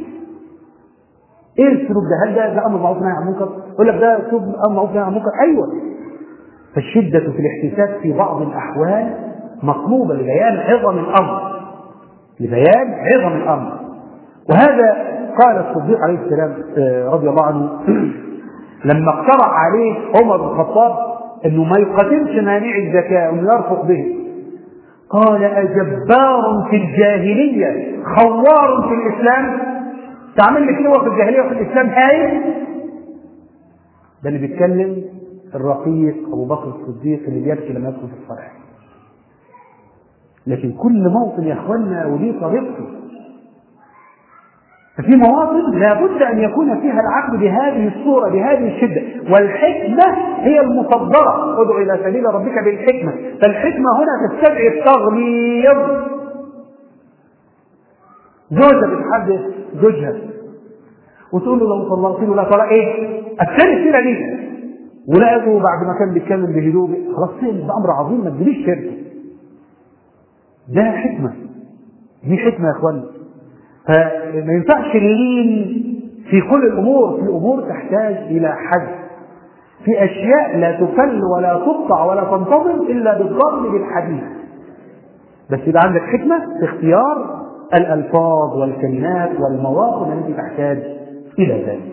ايه السلوك ده؟ هل ده ده امر معروف نهي عن المنكر؟ يقول لك ده اسلوب امر معروف نهي عن المنكر؟ ايوه فالشدة في الاحتساب في بعض الأحوال مطلوبة لبيان عظم الأمر لبيان عظم الأمر وهذا قال الصديق عليه السلام رضي الله عنه لما اقترح عليه عمر بن الخطاب انه ما يقدمش مانع الزكاة وانه يرفق به قال أجبار في الجاهلية خوار في الإسلام تعمل لي كده في الجاهلية وفي الإسلام هاي ده اللي بيتكلم الرقيق ابو بكر الصديق اللي بيبكي لما يدخل في الصلاه لكن كل موطن يا اخوانا وليه طريقته ففي مواطن لابد ان يكون فيها العقل بهذه الصوره بهذه الشده والحكمه هي المصدره ادعو الى سبيل ربك بالحكمه فالحكمه هنا تستدعي التغليظ زوجة بتحدث زوجها وتقول له لو طلقت له لا طلاق ايه؟ الثاني السيره دي ولقيته بعد ما كان بيتكلم بهدوء خلاص ده امر عظيم ما تجيبيش شركه ده حكمه دي حكمه يا اخوانا فما ينفعش اللين في كل الامور في امور تحتاج الى حد في اشياء لا تفل ولا تقطع ولا تنتظم الا بالضرب بالحديث بس يبقى عندك حكمه في اختيار الالفاظ والكلمات والمواقف التي تحتاج الى ذلك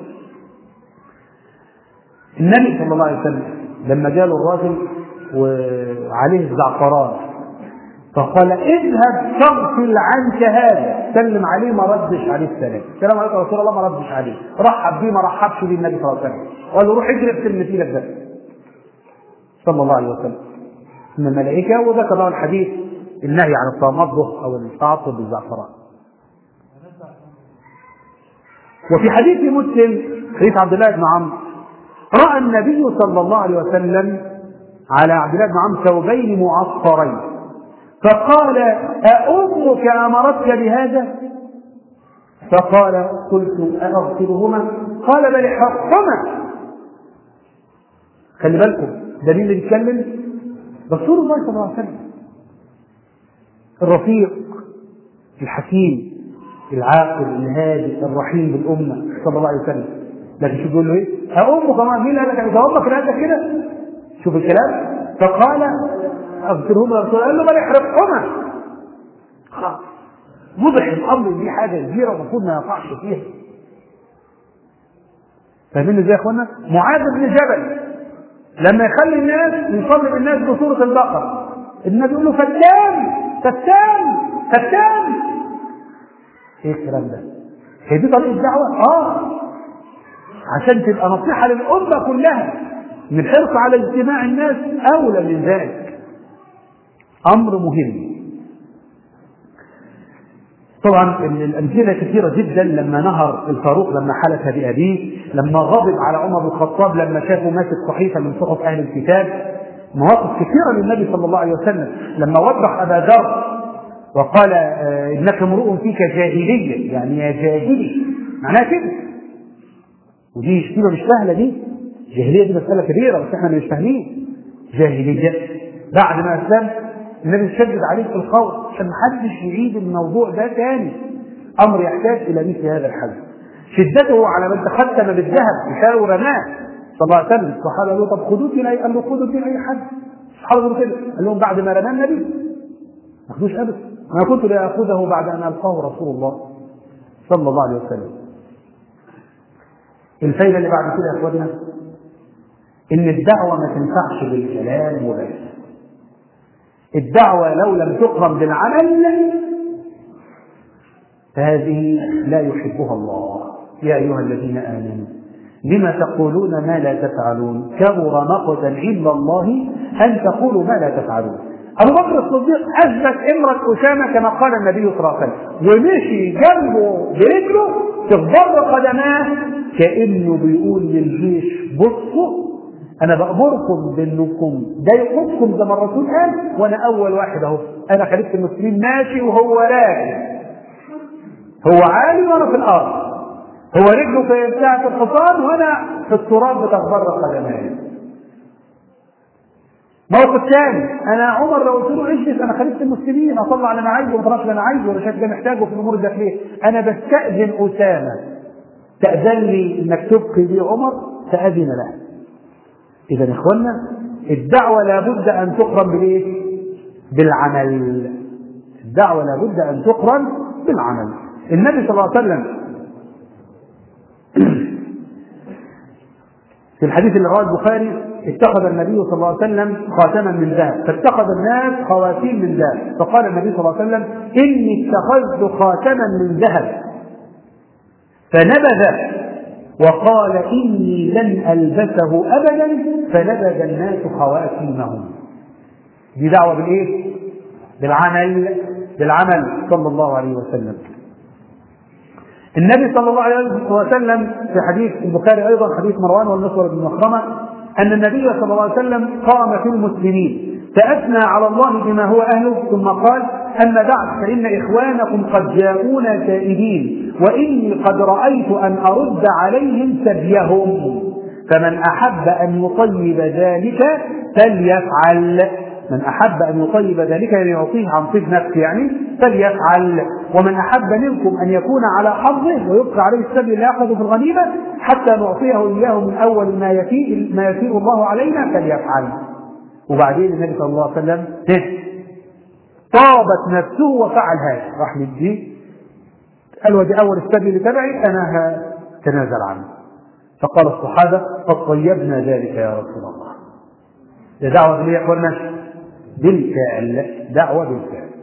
النبي صلى الله عليه وسلم لما جاله الراجل وعليه الزعفران فقال اذهب تغفل عنك هذا سلم عليه ما ردش عليه السلام السلام عليكم يا رسول الله ما ردش عليه رحب بيه ما رحبش بيه النبي صلى الله عليه وسلم قال له روح اجري اغسل مثيلك ده صلى الله عليه وسلم من الملائكه وذكر له الحديث النهي عن التمضغ او التعطر بالزعفران وفي حديث مسلم حديث عبد الله بن عمرو راى النبي صلى الله عليه وسلم على عبد الله بن عمرو ثوبين معصرين فقال أأمك أمرتك بهذا؟ فقال قلت أغسلهما؟ قال بل احرقهما خلي بالكم ده مين اللي بيتكلم؟ رسول الله صلى الله عليه وسلم الرفيق الحكيم العاقل الهادي الرحيم بالأمة صلى الله عليه وسلم لكن شوف بيقول له ايه؟ أأمك ما مين قال لك أنت أمك قال كده؟ شوف الكلام فقال اغفرهما يا رسول قال له بل احرقهما خلاص وضح الامر دي حاجه كبيره المفروض ما يقعش فيها فاهمين ازاي يا اخوانا؟ معاذ بن جبل لما يخلي الناس يصلي بالناس بسوره البقره النبي يقول له فتان فتان فتان ايه الكلام ده؟ هي دي طريقه الدعوه؟ اه عشان تبقى نصيحه للامه كلها من الحرص على اجتماع الناس اولى من ذلك امر مهم طبعا الامثله كثيره جدا لما نهر الفاروق لما حلف بابيه لما غضب على عمر بن الخطاب لما شافه ماسك صحيفه من صحف اهل الكتاب مواقف كثيره للنبي صلى الله عليه وسلم لما وضح ابا ذر وقال انك امرؤ فيك جاهليه يعني يا جاهلي معناها كده ودي شتيمه مش سهله دي الجاهليه دي مساله كبيره بس احنا مش فاهمين جاهليه بعد ما اسلم النبي شدد عليه في القول عشان ما حدش يعيد الموضوع ده تاني امر يحتاج الى مثل هذا الحل شدته على من تختم بالذهب مشاء ورماه صلى الله عليه وسلم الصحابه قالوا طب خدوه الى قال له خدوه الى اي حد الصحابه قالوا كده قال لهم بعد ما رماه النبي ما خدوش ابدا ما كنت لاخذه بعد ان القاه رسول الله صلى الله عليه وسلم الفايده اللي بعد كده يا اخواننا ان الدعوه ما تنفعش بالكلام وبس الدعوه لو لم تقرن بالعمل فهذه لا يحبها الله يا ايها الذين امنوا لما تقولون ما لا تفعلون كبر مقتا عند الله ان تقولوا ما لا تفعلون ابو بكر الصديق اثبت امره اسامه كما قال النبي صلى الله عليه وسلم ومشي جنبه برجله تخضر قدماه كانه بيقول للجيش بصوا انا بامركم بانكم ده يقودكم زي ما الرسول قال وانا اول واحد اهو انا خليفه المسلمين ماشي وهو راكب هو عالي وانا في الارض هو رجله في بتاعه الحصان وانا في التراب بتخضر قدماي موقف ثاني انا عمر لو قلت له اجلس انا خليفه المسلمين اطلع اللي انا عايزه وما اللي انا عايزه ولا شايف ده محتاجه في الامور الداخليه انا بستاذن اسامه تاذن لي انك تبقي لي عمر فاذن له اذا يا اخوانا الدعوه لابد ان تقرن بالايه بالعمل الدعوه لابد ان تقرن بالعمل النبي صلى الله عليه وسلم في الحديث اللي رواه البخاري اتخذ النبي صلى الله عليه وسلم خاتما من ذهب فاتخذ الناس خواتيم من ذهب فقال النبي صلى الله عليه وسلم اني اتخذت خاتما من ذهب فنبذ وقال اني لن البسه ابدا فنبذ الناس خواتيمهم دي دعوه بالايه بالعمل بالعمل صلى الله عليه وسلم النبي صلى الله عليه وسلم في حديث البخاري ايضا حديث مروان والمسور بن مخرمه ان النبي صلى الله عليه وسلم قام في المسلمين فاثنى على الله بما هو اهله ثم قال اما بعد فان اخوانكم قد جاءونا تائبين واني قد رايت ان ارد عليهم سبيهم فمن احب ان يطيب ذلك فليفعل من أحب أن يطيب ذلك يعني يعطيه عن طيب نفسه يعني فليفعل ومن أحب منكم أن يكون على حظه ويبقى عليه السبيل لا يأخذ في الغنيمة حتى نعطيه إياه من أول ما يفيء ما يفيء الله علينا فليفعل وبعدين النبي صلى الله عليه وسلم طابت نفسه وفعل هذا راح مديه قال ودي أول السبيل تبعي أنا هتنازل عنه فقال الصحابة قد طيبنا ذلك يا رسول الله ده دعوة ليه يا اخوانا بالفعل دعوة بالفعل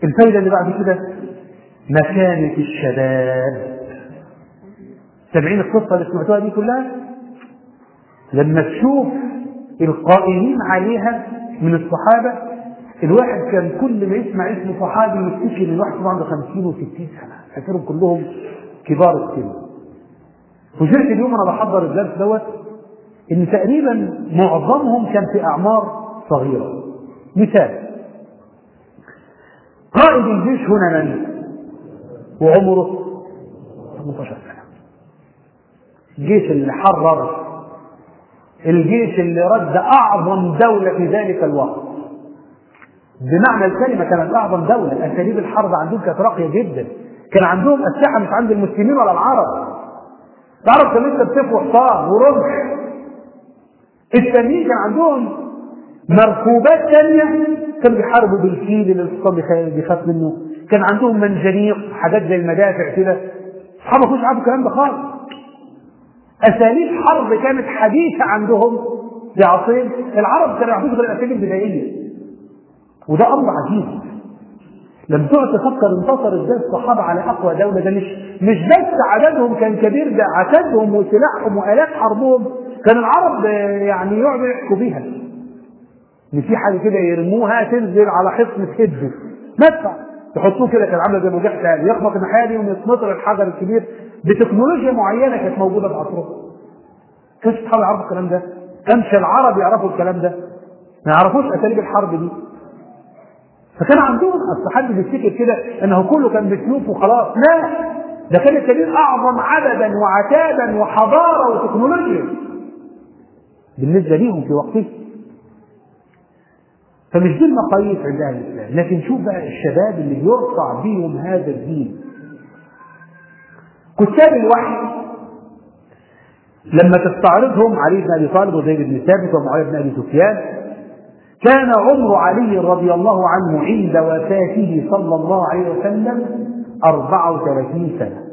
الفايدة اللي بعد كده مكانة الشباب سامعين القصة اللي سمعتوها دي كلها لما تشوف القائمين عليها من الصحابة الواحد كان كل ما يسمع اسم صحابي يفتكر ان الواحد عنده 50 و60 سنة فاكرهم كلهم كبار السن فوجئت اليوم انا بحضر الدرس دوت ان تقريبا معظمهم كان في اعمار صغيرة مثال قائد الجيش هنا من وعمره 18 سنة الجيش اللي حرر الجيش اللي رد أعظم دولة في ذلك الوقت بمعنى الكلمة كانت أعظم دولة أساليب الحرب عندهم كانت راقية جدا كان عندهم أسلحة مش عند المسلمين ولا العرب العرب كانوا لسه بسيف وحصان ورمح التانيين كان عندهم مركوبات ثانية كانوا بيحاربوا بالفيل اللي الحصان بيخاف منه كان عندهم منجنيق حاجات زي المدافع كده الصحابة ما كانوش عارفوا الكلام ده خالص اساليب حرب كانت حديثه عندهم في عصرهم العرب كانوا يعرفوا غير الاساليب البدائيه وده امر عجيب لما تقعد تفكر انتصر ازاي الصحابه على اقوى دوله ده مش مش بس عددهم كان كبير ده عتادهم وسلاحهم والات حربهم كان العرب يعني يقعدوا يحكوا بيها ان في حاجه كده يرموها تنزل على حصن هده مدفع تحطوه كده كان عامله زي مجاح تاني يخبط الناحيه دي ويتمطر الحجر الكبير بتكنولوجيا معينه كانت موجوده في عصرهم كانش اصحاب يعرفوا الكلام ده كانش العرب يعرفوا الكلام ده ما يعرفوش اساليب الحرب دي فكان عندهم اصل حد بيفتكر كده انه كله كان بسيوف وخلاص لا ده كان الكبير اعظم عددا وعتادا وحضاره وتكنولوجيا بالنسبه ليهم في وقته فمش دي المقاييس عند اهل الاسلام لكن شوف بقى الشباب اللي بيرفع بيهم هذا الدين كتاب الوحي لما تستعرضهم علي بن ابي طالب وزيد بن ثابت ومعاويه بن ابي سفيان كان عمر علي رضي الله عنه عند وفاته صلى الله عليه وسلم 34 سنة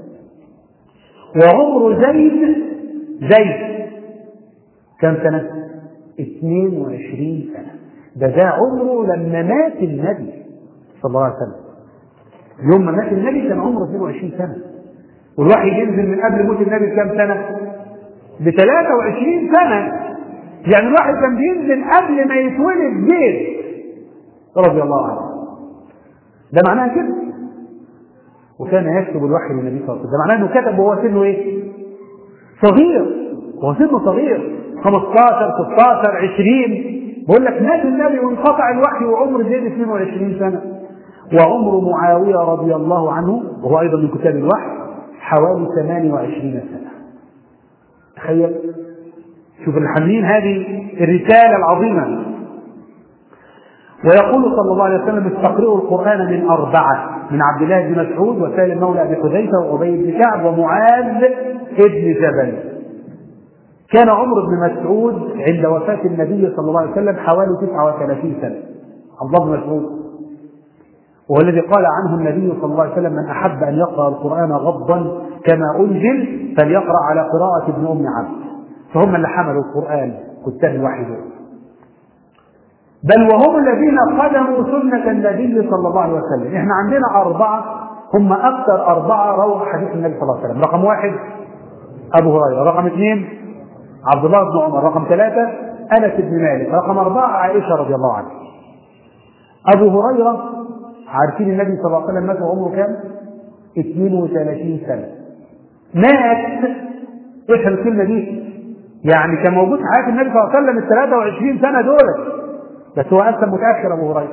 وعمر زيد زيد كم سنة؟ 22 سنة ده ده عمره لما مات النبي صلى الله عليه وسلم يوم ما مات النبي كان عمره 22 سنة والوحي ينزل من قبل موت النبي بكام سنة؟ ب 23 سنة يعني الواحد كان بينزل قبل ما يتولد بيت رضي الله عنه ده معناها كده وكان يكتب الوحي للنبي صلى الله عليه وسلم ده معناه انه كتب وهو سنه ايه؟ صغير هو سنه صغير 15 16 20 بقول لك مات النبي وانقطع الوحي وعمر زيد 22 سنه وعمر معاويه رضي الله عنه وهو ايضا من كتاب الوحي حوالي 28 سنه تخيل شوف الحاملين هذه الرسالة العظيمة ويقول صلى الله عليه وسلم استقرئوا القرآن من أربعة من عبد الله بن مسعود وسالم مولى أبي حذيفة وأبي بن كعب ومعاذ ابن جبل كان عمر بن مسعود عند وفاة النبي صلى الله عليه وسلم حوالي 39 سنة عبد الله بن مسعود وهو الذي قال عنه النبي صلى الله عليه وسلم من أحب أن يقرأ القرآن غضا كما أنزل فليقرأ على قراءة ابن أم عبد فهم اللي حملوا القرآن كتاب الوحي دول بل وهم الذين قدموا سنة النبي صلى الله عليه وسلم احنا عندنا أربعة هم أكثر أربعة رووا حديث النبي صلى الله عليه وسلم رقم واحد أبو هريرة رقم اثنين عبد الله بن عمر رقم ثلاثة أنس بن مالك رقم أربعة عائشة رضي الله عنها أبو هريرة عارفين النبي صلى الله عليه وسلم مات وعمره كام؟ 32 سنة مات ايش الكلمة دي؟ يعني كان موجود في حياة النبي صلى الله عليه وسلم ال 23 سنة دول بس هو أسلم متأخر أبو هريرة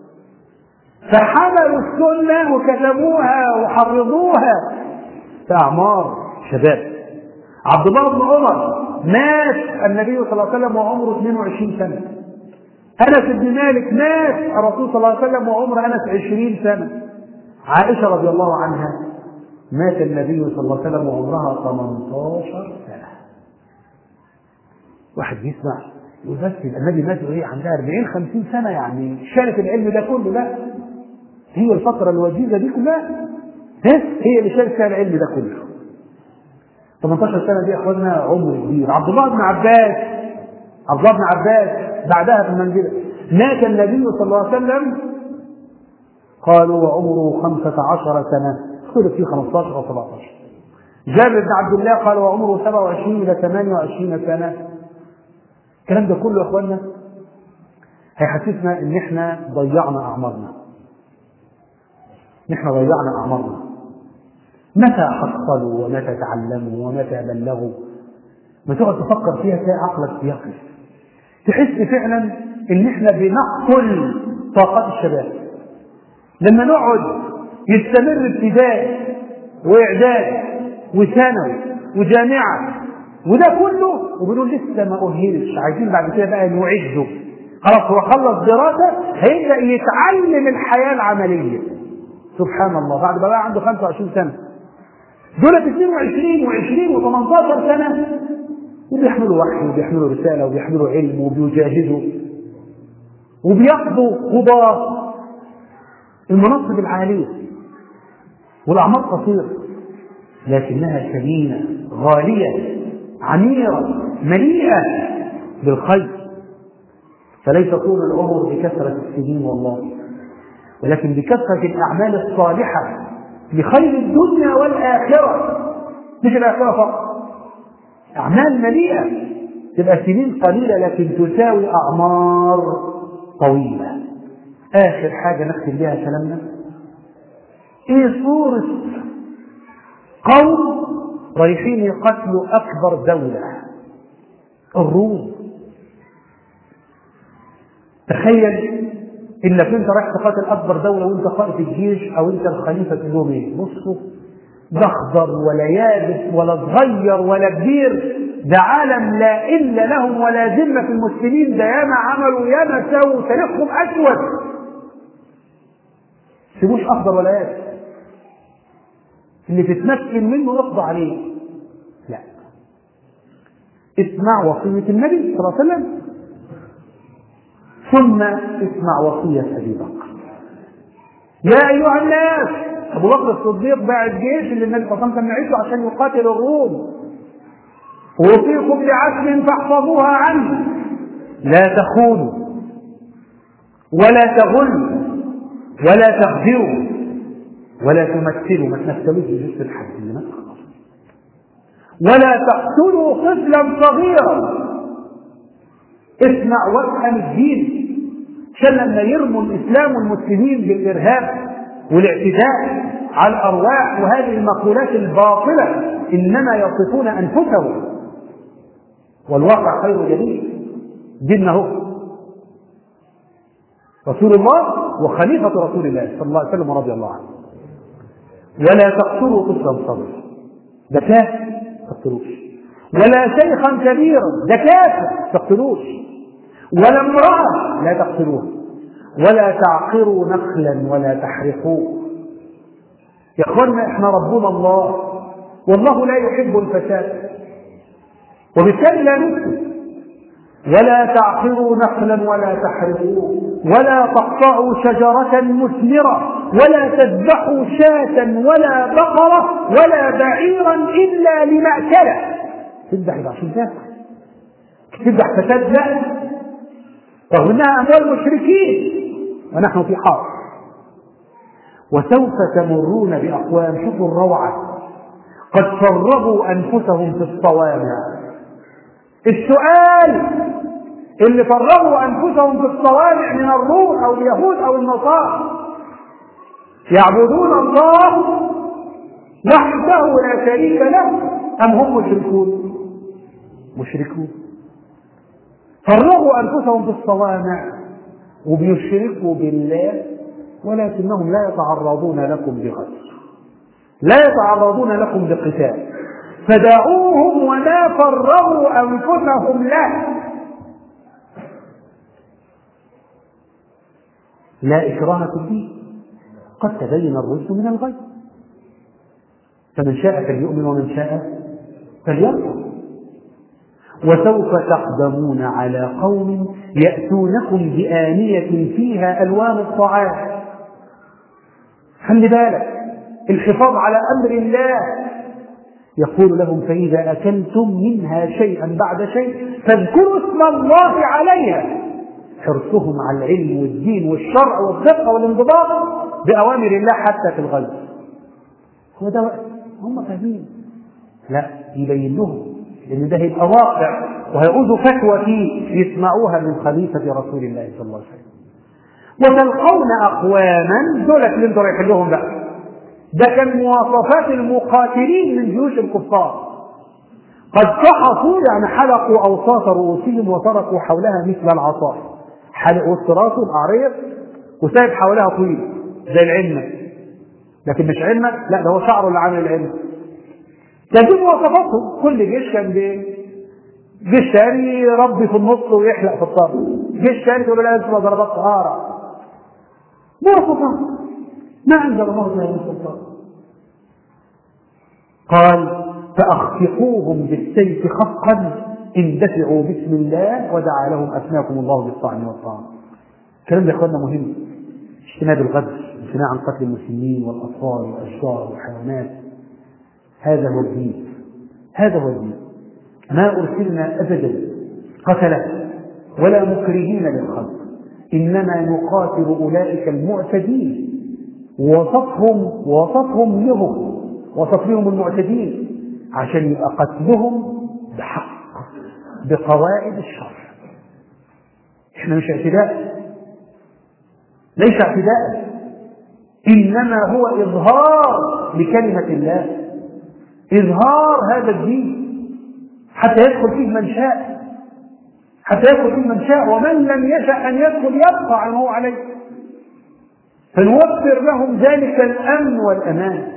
فحملوا السنة وكتبوها وحرضوها في أعمار شباب عبد الله بن عمر مات النبي صلى الله عليه وسلم وعمره 22 سنة أنس بن مالك مات الرسول صلى الله عليه وسلم وعمر أنس 20 سنة عائشة رضي الله عنها مات النبي صلى الله عليه وسلم وعمرها 18 سنة واحد بيسمع يقول بس يبقى النبي مات وهي عندها 40 50 سنة يعني شالت العلم ده كله لا هي الفترة الوجيزة دي كلها هي اللي شالت فيها العلم ده كله 18 سنة دي يا اخوانا عمر كبير عبد الله بن عباس عبد الله بن عباس بعدها في المنزلة مات النبي صلى الله عليه وسلم قالوا وعمره خمسة عشر سنة اختلف فيه 15 أو 17 جابر بن عبد الله قال وعمره 27 إلى 28 سنة الكلام ده كله يا اخوانا هيحسسنا ان احنا ضيعنا اعمارنا احنا ضيعنا اعمارنا متى حصلوا ومتى تعلموا ومتى بلغوا ما تقعد تفكر فيها تلاقي عقلك بيقف تحس فعلا ان احنا بنقتل طاقات الشباب لما نقعد يستمر ابتدائي واعدادي وثانوي وجامعه وده كله وبنقول لسه ما اهلش عايزين بعد كده بقى نعده خلاص هو خلص دراسه هيبدا يتعلم الحياه العمليه سبحان الله بعد ما بقى عنده 25 سنه دولت 22 و20 و18 سنه وبيحملوا وحي وبيحملوا رساله وبيحملوا علم وبيجاهدوا وبياخدوا قضاه المناصب العاليه والاعمار قصيره لكنها ثمينه غاليه عميره مليئه بالخير فليس طول العمر بكثره السنين والله ولكن بكثره الاعمال الصالحه لخير الدنيا والاخره مش الاخره فقط اعمال مليئه تبقى سنين قليله لكن تساوي اعمار طويله اخر حاجه نختم بها كلامنا ايه صوره قوم رايحين يقتلوا اكبر دوله الروم تخيل انك انت رايح تقاتل اكبر دوله وانت قائد الجيش او انت الخليفه تقول لهم ايه؟ بصوا ده اخضر ولا يابس ولا صغير ولا كبير ده عالم لا إل لهم ولا ذمة في المسلمين ده ياما عملوا ياما سووا تاريخهم أسود سيبوش أخضر ولا يابس اللي تتمكن منه يقضى عليه لا اسمع وصية النبي صلى الله عليه وسلم ثم اسمع وصية أبي بكر يا أيها الناس أبو بكر الصديق باع الجيش اللي النبي صلى الله عليه وسلم كان يعيشه عشان يقاتل الروم أوصيكم بعزم فاحفظوها عنه لا تخونوا ولا تغلوا ولا تغدروا ولا تمثلوا ما تمثلوش بجزء الحد ولا تقتلوا طفلا صغيرا اسمع وافهم الدين عشان لما يرموا الاسلام والمسلمين بالارهاب والاعتداء على الارواح وهذه المقولات الباطله انما يصفون انفسهم والواقع خير جديد ديننا هو رسول الله وخليفة رسول الله صلى الله عليه وسلم ورضي الله عنه ولا تقتلوا طفلا صغيرا ده كافر تقتلوش ولا شيخا كبيرا ده كافر تقتلوش ولا امرأة لا تقتلوها ولا تعقروا نخلا ولا تحرقوه يا اخوانا احنا ربنا الله والله لا يحب الفساد وبالتالي لا نفسد ولا تعقروا نخلا ولا تحرقوه ولا تقطعوا شجرة مثمرة ولا تذبحوا شاة ولا بقرة ولا بعيرا إلا لمأكله تذبح يبقى عشان تاكل تذبح فساد لا رغم انها اموال مشركين ونحن في حرب وسوف تمرون باقوام شوفوا الروعه قد شربوا انفسهم في الصوامع السؤال اللي فرغوا انفسهم في الصوامع من الروم او اليهود او النصارى يعبدون الله وحده لا شريك له ام هم مشركون مشركون فرغوا انفسهم في الصوامع وبيشركوا بالله ولكنهم لا يتعرضون لكم بغدر لا يتعرضون لكم بقتال فدعوهم وما فرغوا انفسهم له لا اكراه في الدين قد تبين الرشد من الغي فمن شاء فليؤمن ومن شاء فليكفر وسوف تقدمون على قوم يأتونكم بآنية فيها ألوان الطعام خلي بالك الحفاظ على أمر الله يقول لهم فإذا أكلتم منها شيئا بعد شيء فاذكروا اسم الله عليها حرصهم على العلم والدين والشرع والدقة والانضباط بأوامر الله حتى في الغزو هو ده وقت هم فاهمين لا يبين لهم لأن ده هيبقى واقع وهيعوزوا فتوى فيه يسمعوها من خليفة رسول الله صلى الله عليه وسلم وتلقون أقواما دولت اللي انتوا رايحين لهم بقى ده كان مواصفات المقاتلين من جيوش الكفار قد فحصوا يعني حلقوا أوساط رؤوسهم وتركوا حولها مثل العصا حلقوا الصراط الأعرية وسايب حولها طويل زي العنة لكن مش عنة لا ده هو شعره اللي عامل العنة كان دي مواصفاتهم كل جيش كان بيه جيش تاني يربي في النص ويحلق في الطرف جيش تاني تقول له لا اسمع ضربات طهارة مواصفات ما أنزل الله بها من سلطان قال فأخفقوهم بالسيف خفقا اندفعوا بسم الله ودعا لهم أثناكم الله بالطعن والطعن الكلام ده يا اخوانا مهم اجتناب الغدر امتناع عن قتل المسلمين والأطفال والأشجار والحيوانات هذا هو الدين هذا هو الدين ما أرسلنا أبدا قتلة ولا مكرهين للخلق إنما نقاتل أولئك المعتدين وصفهم وصفهم لهم وصف لهم المعتدين عشان يبقى قتلهم بحق بقواعد الشرع احنا مش اعتداء ليس اعتداء انما هو اظهار لكلمه الله اظهار هذا الدين حتى يدخل فيه من شاء حتى يدخل فيه من شاء ومن لم يشأ أن يدخل يبقى عنه هو عليه فنوفر لهم ذلك الأمن والأمان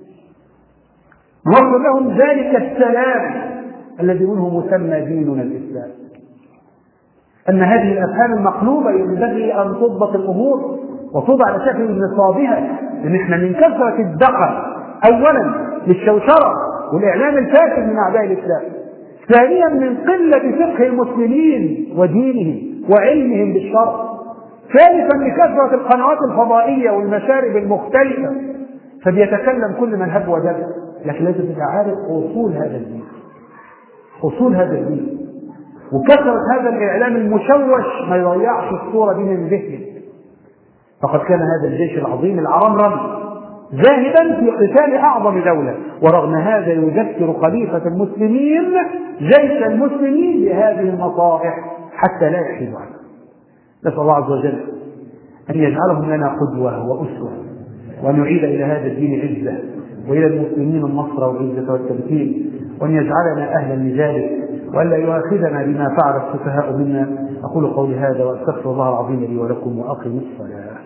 نوفر لهم ذلك السلام الذي منه مسمى ديننا الإسلام أن هذه الأفهام المقلوبة ينبغي أن تضبط الأمور وتوضع على شكل نصابها لأن احنا من كثرة الدقة أولا للشوشرة والإعلام الفاسد من أعداء الإسلام ثانيا من قلة فقه المسلمين ودينهم وعلمهم بالشرع ثالثا لكثرة القنوات الفضائية والمشارب المختلفة فبيتكلم كل من هب ودب لكن لازم تبقى عارف اصول هذا الدين اصول هذا الدين وكثرة هذا الإعلام المشوش ما يضيعش الصورة دي من ذهنك فقد كان هذا الجيش العظيم العرمرم ذاهبا في قتال أعظم دولة ورغم هذا يذكر خليفة المسلمين جيش المسلمين بهذه النصائح حتى لا يحيد عنه نسأل الله عز وجل أن يجعلهم لنا قدوة وأسوة وأن يعيد إلى هذا الدين عزة وإلى المسلمين النصر والعزة والتمكين وأن يجعلنا أهلا لذلك وألا يؤاخذنا بما فعل السفهاء منا أقول قولي هذا وأستغفر الله العظيم لي ولكم وأقم الصلاة